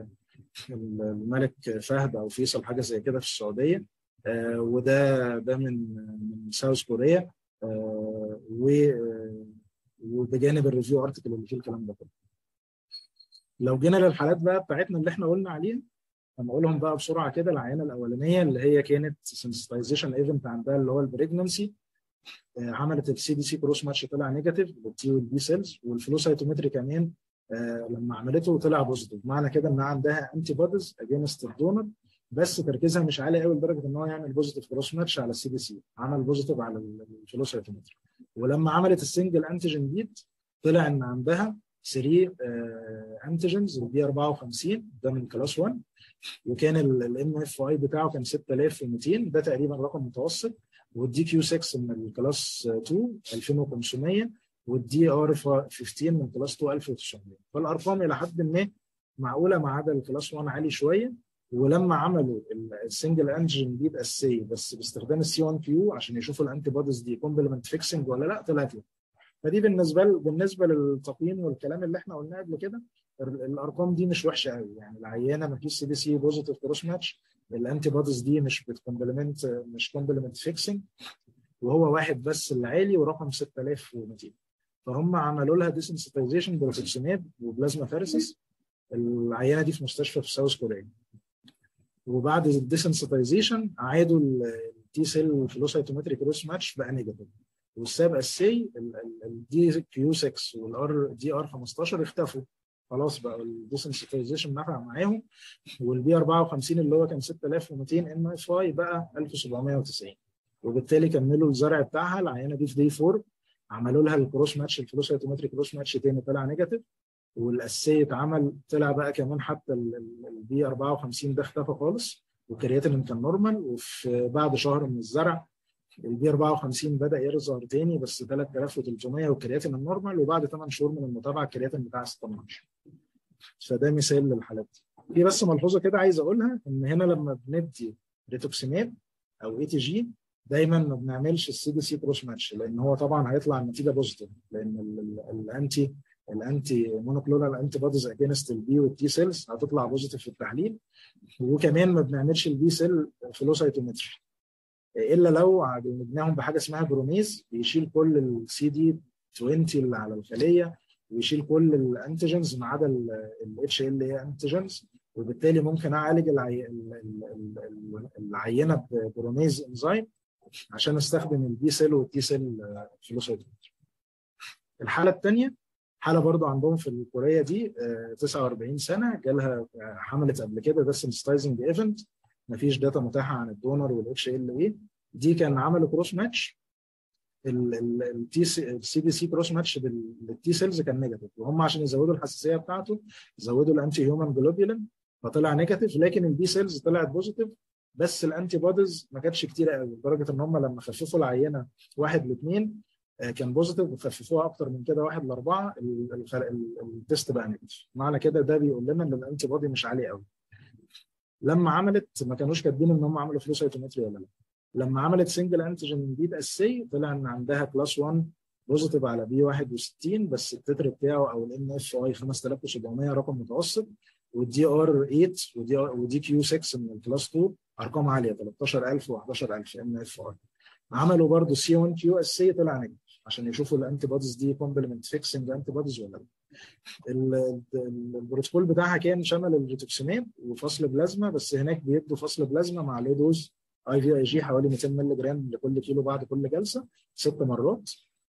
S1: الملك فهد او فيصل حاجه زي كده في السعوديه آه، وده ده من من ساوث كوريا آه، و آه، وبجانب الريفيو ارتكل اللي فيه الكلام ده كله. لو جينا للحالات بقى بتاعتنا اللي احنا قلنا عليها هنقولهم بقى بسرعه كده العينه الاولانيه اللي هي كانت سنسيتايزيشن ايفنت عندها اللي هو البريجننسي عملت السي دي سي كروس ماتش طلع نيجاتيف بالتي والبي سيلز والفلو سايتومتري كمان آه لما عملته طلع بوزيتيف معنى كده ان عندها انتي بوديز اجينست الدونر بس تركيزها مش عالي قوي لدرجه ان هو يعمل بوزيتيف كروس ماتش على السي دي سي عمل بوزيتيف على الفلو سايتومتري ولما عملت السنجل انتيجين بيت طلع ان عندها 3 انتيجنز البي 54 ده من كلاس 1 وكان الام اف اي بتاعه كان 6200 ده تقريبا رقم متوسط والدي كيو 6 من الكلاس 2 2500 والدي ار 15 من كلاس 2 1900 فالارقام الى حد ما معقوله ما عدا الكلاس 1 عالي شويه ولما عملوا السنجل انجن دي الاساسيه بس باستخدام السي 1 كيو عشان يشوفوا الانتي بوديز دي كومبلمنت فيكسنج ولا لا طلعت لا فدي بالنسبه بالنسبه للتقييم والكلام اللي احنا قلناه قبل كده الارقام دي مش وحشه قوي يعني العيانه ما فيش سي دي سي بوزيتيف كروس ماتش الانتي بوديز دي مش بتكومبلمنت مش كومبلمنت فيكسنج وهو واحد بس اللي عالي ورقم 6200 فهم عملوا لها ديسنسيتايزيشن بالريتوكسيماب وبلازما فارسيس العيانه دي في مستشفى في ساوث كوريا وبعد الديسنسيتايزيشن عادوا التي سيل فلوسايتومتري كروس ماتش بقى نيجاتيف والساب اسي الدي كيو 6 والار دي ار 15 اختفوا خلاص بقى الديسنسيتايزيشن نفع معاهم والبي 54 اللي هو كان 6200 ام اف اي بقى 1790 وبالتالي كملوا الزرع بتاعها العينه دي في دي 4 عملوا لها الكروس ماتش الفلوس اوتوماتيك كروس ماتش تاني طلع نيجاتيف والاساسيه اتعمل طلع بقى كمان حتى البي 54 ده اختفى خالص والكرياتين كان نورمال وفي بعد شهر من الزرع البي 54 بدا يظهر تاني بس 3300 والكرياتين النورمال وبعد 8 شهور من المتابعه الكرياتين بتاع 16 فده مثال للحالات دي في بس ملحوظه كده عايز اقولها ان هنا لما بندي ريتوكسيماب او اي تي جي دايما ما بنعملش السي دي سي كروس ماتش لان هو طبعا هيطلع النتيجه بوزيتيف لان الانتي الانتي مونوكلونال انتي بوديز اجينست البي والتي سيلز هتطلع بوزيتيف في التحليل وكمان ما بنعملش البي سيل فلوسايتومتري الا لو عالجناهم بحاجه اسمها بروميز بيشيل كل السي دي 20 اللي على الخليه ويشيل كل الانتيجنز ما عدا الاتش ال اي انتيجنز وبالتالي ممكن اعالج العي... العينه ببروميز انزيم عشان استخدم البي سيل والتي سيل فلوسايتومتري الحاله الثانيه حاله برضو عندهم في الكوريه دي 49 سنه جالها حملت قبل كده ده سنسيتايزنج ايفنت مفيش داتا متاحه عن الدونر والاتش ال اي دي كان عملوا كروس ماتش التي السي بي سي كروس ماتش بالتي سيلز كان نيجاتيف وهم عشان يزودوا الحساسيه بتاعته زودوا الانتي هيومن جلوبولين فطلع نيجاتيف لكن البي سيلز طلعت بوزيتيف بس الانتي بوديز ما كانتش كتيره قوي لدرجه ان هم لما خففوا العينه واحد لاثنين كان بوزيتيف وخففوها اكتر من كده واحد لاربعه التست بقى نيجاتيف معنى كده ده بيقول لنا ان الانتي بودي مش عالي قوي لما عملت ما كانوش كاتبين ان هم عملوا فلوس ايتومتري ولا لا لما عملت سنجل انتيجين جديد اساسي طلع ان عندها كلاس 1 بوزيتيف على بي 61 بس التتر بتاعه او الام اف اي 5700 رقم متوسط والدي ار 8 ودي ودي كيو 6 من الكلاس 2 ارقام عاليه 13000 و11000 ام اف اي عملوا برضه سي 1 كيو اساسي طلع نجم عشان يشوفوا الانتي بوديز دي كومبلمنت فيكسنج انتي بوديز ولا لا البروتوكول بتاعها كان شمل الريتوكسيماب وفصل بلازما بس هناك بيدوا فصل بلازما مع لو دوز اي في اي جي حوالي 200 مللي جرام لكل كيلو بعد كل جلسه ست مرات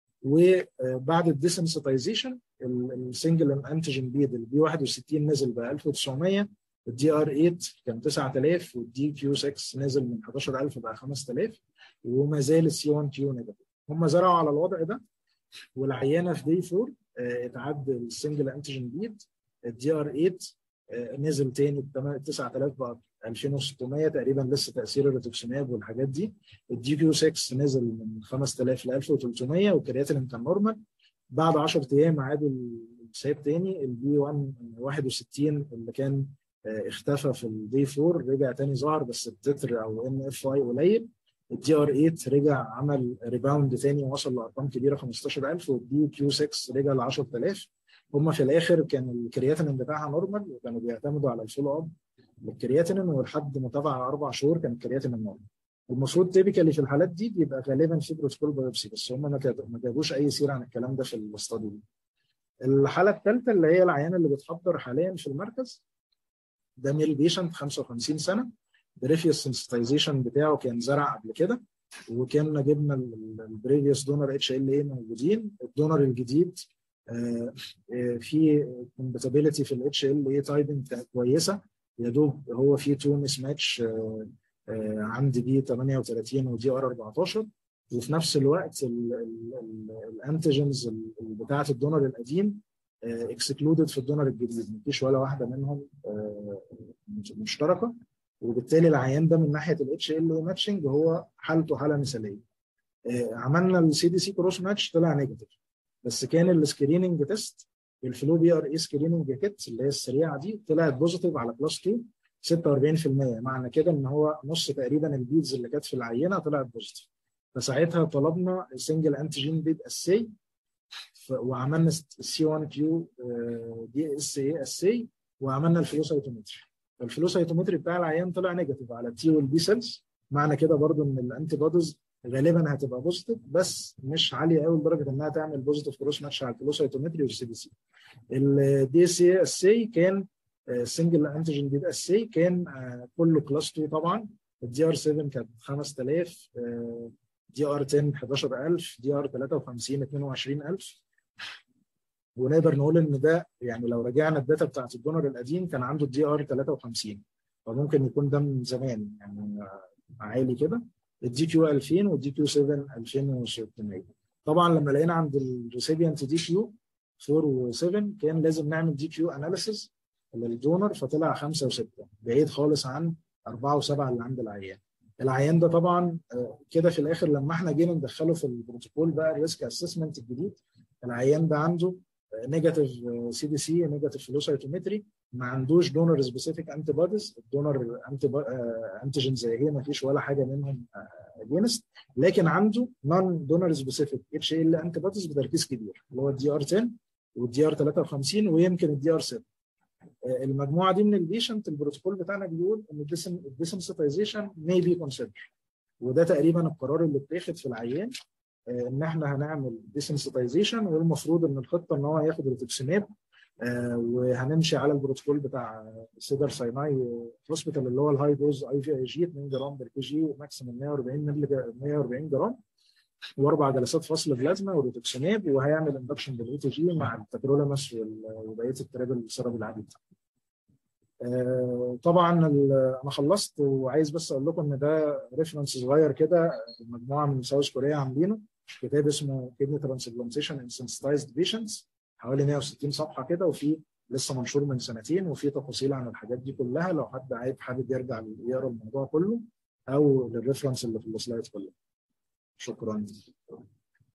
S1: وبعد الديسنسيتايزيشن السنجل انتيجين بيد البي 61 نزل ب 1900 الدي ار 8 كان 9000 والدي كيو 6 نزل من 11000 بقى 5000 وما زال السي 1 كيو نيجاتيف هم زرعوا على الوضع ده والعيانه في دي 4 اتعد السنجل انتيجين بيد الدي ار 8 نزل تاني ب 9000 بقى 2600 تقريبا لسه تاثير الريتوكسيماب والحاجات دي الدي كيو 6 نزل من 5000 ل 1300 والكرياتين كان نورمال بعد 10 ايام عادوا السايب تاني البي 1 61 اللي كان اختفى في الدي 4 رجع تاني ظهر بس التتر او ان اف اي قليل الدي ار 8 رجع عمل ريباوند تاني وصل لارقام كبيره 15000 والدي كيو 6 رجع ل 10000 هم في الاخر كان الكرياتين بتاعها نورمال وكانوا بيعتمدوا على الفولو اب بالكرياتين ولحد متابعه اربع شهور كان الكرياتين نورمال المفروض تيبيكالي في الحالات دي بيبقى غالبا في بروتوكول بايوبسي بس هم ما جابوش اي سيره عن الكلام ده في الاستادي دي. الحاله الثالثه اللي هي العيان اللي بتحضر حاليا في المركز ده ميل بيشنت 55 سنه بريفيوس سنسيتايزيشن بتاعه كان زرع قبل كده وكان جبنا البريفيوس دونر اتش ال اي موجودين الدونر الجديد في كومباتيبيليتي في الاتش ال اي تايبنج كويسه يا دوب هو في تو مس ماتش عندي بي 38 ودي ار 14 وفي نفس الوقت الانتيجنز بتاعه الدونر القديم اكسكلودد في الدونر الجديد مفيش ولا واحده منهم مشتركه وبالتالي العيان ده من ناحيه الاتش ال ماتشنج هو حالته حاله مثاليه عملنا السي دي سي كروس ماتش طلع نيجاتيف بس كان السكريننج تيست الفلو بي ار اي سكريننج كيت اللي هي السريعه دي طلعت بوزيتيف على كلاس 2 46% معنى كده ان هو نص تقريبا البيدز اللي كانت في العينه طلعت بوزيتيف فساعتها طلبنا سنجل انتيجين بيد اسي وعملنا السي 1 كيو دي اس اي اسي وعملنا الفلو سايتومتري الفلو سايتومتري بتاع العيان طلع نيجاتيف على التي والبي سيلز معنى كده برضو ان الانتي بوديز غالبا هتبقى بوزيتيف بس مش عاليه قوي لدرجه انها تعمل بوزيتيف كروس ماتش على الفلو سايتومتري والسي دي سي الدي اس اي اسي كان سنجل انتيجين دي اس اي كان كله كلاس 2 طبعا الدي ار 7 كانت 5000 دي ار 10 11000 دي ار 53 22000 ونقدر نقول ان ده يعني لو رجعنا الداتا بتاعت الدونر القديم كان عنده الدي ار 53 فممكن يكون ده من زمان يعني عالي كده الدي كيو 2000 والدي كيو 7 2600 طبعا لما لقينا عند الريسيبيانت دي كيو 4 و7 كان لازم نعمل دي كيو اناليسيز للدونر فطلع 5 و6 بعيد خالص عن 4 و7 اللي عند العيان العيان ده طبعا كده في الاخر لما احنا جينا ندخله في البروتوكول بقى الريسك اسسمنت الجديد العيان ده عنده نيجاتيف سي دي سي نيجاتيف فلو سايتومتري ما عندوش دونر سبيسيفيك انتي بوديز الدونر انتي انتيجين زي هي ما فيش ولا حاجه منهم اجينست لكن عنده نون دونر سبيسيفيك اتش ال انتي بوديز بتركيز كبير اللي هو الدي ار 10 والدي ار 53 ويمكن الدي ار 7 المجموعه دي من البيشنت البروتوكول بتاعنا بيقول ان الديسنسيتايزيشن مي بي كونسيدر وده تقريبا القرار اللي اتاخد في العيان ان احنا هنعمل ديسنسيتايزيشن والمفروض ان الخطه ان هو ياخد ريتوكسيماب وهنمشي على البروتوكول بتاع سيدر سايناي هوسبيتال اللي هو الهاي دوز اي في اي جي 2 جرام بر كي جي ماكسيموم 140 مللي 140 جرام واربع جلسات فصل بلازما وريتوكسيماب وهيعمل اندكشن بالاي تي جي مع التكرولمس وبقيه التراب السرب العادي آه طبعا انا خلصت وعايز بس اقول لكم ان ده ريفرنس صغير كده مجموعه من ساوث كوريا عاملينه كتاب اسمه كدني ترانسبلانتيشن ان سنسيتايزد بيشنتس حوالي 160 صفحه كده وفي لسه منشور من سنتين وفي تفاصيل عن الحاجات دي كلها لو حد عايز حابب يرجع يقرا الموضوع كله او للريفرنس اللي في السلايد كلها شكرا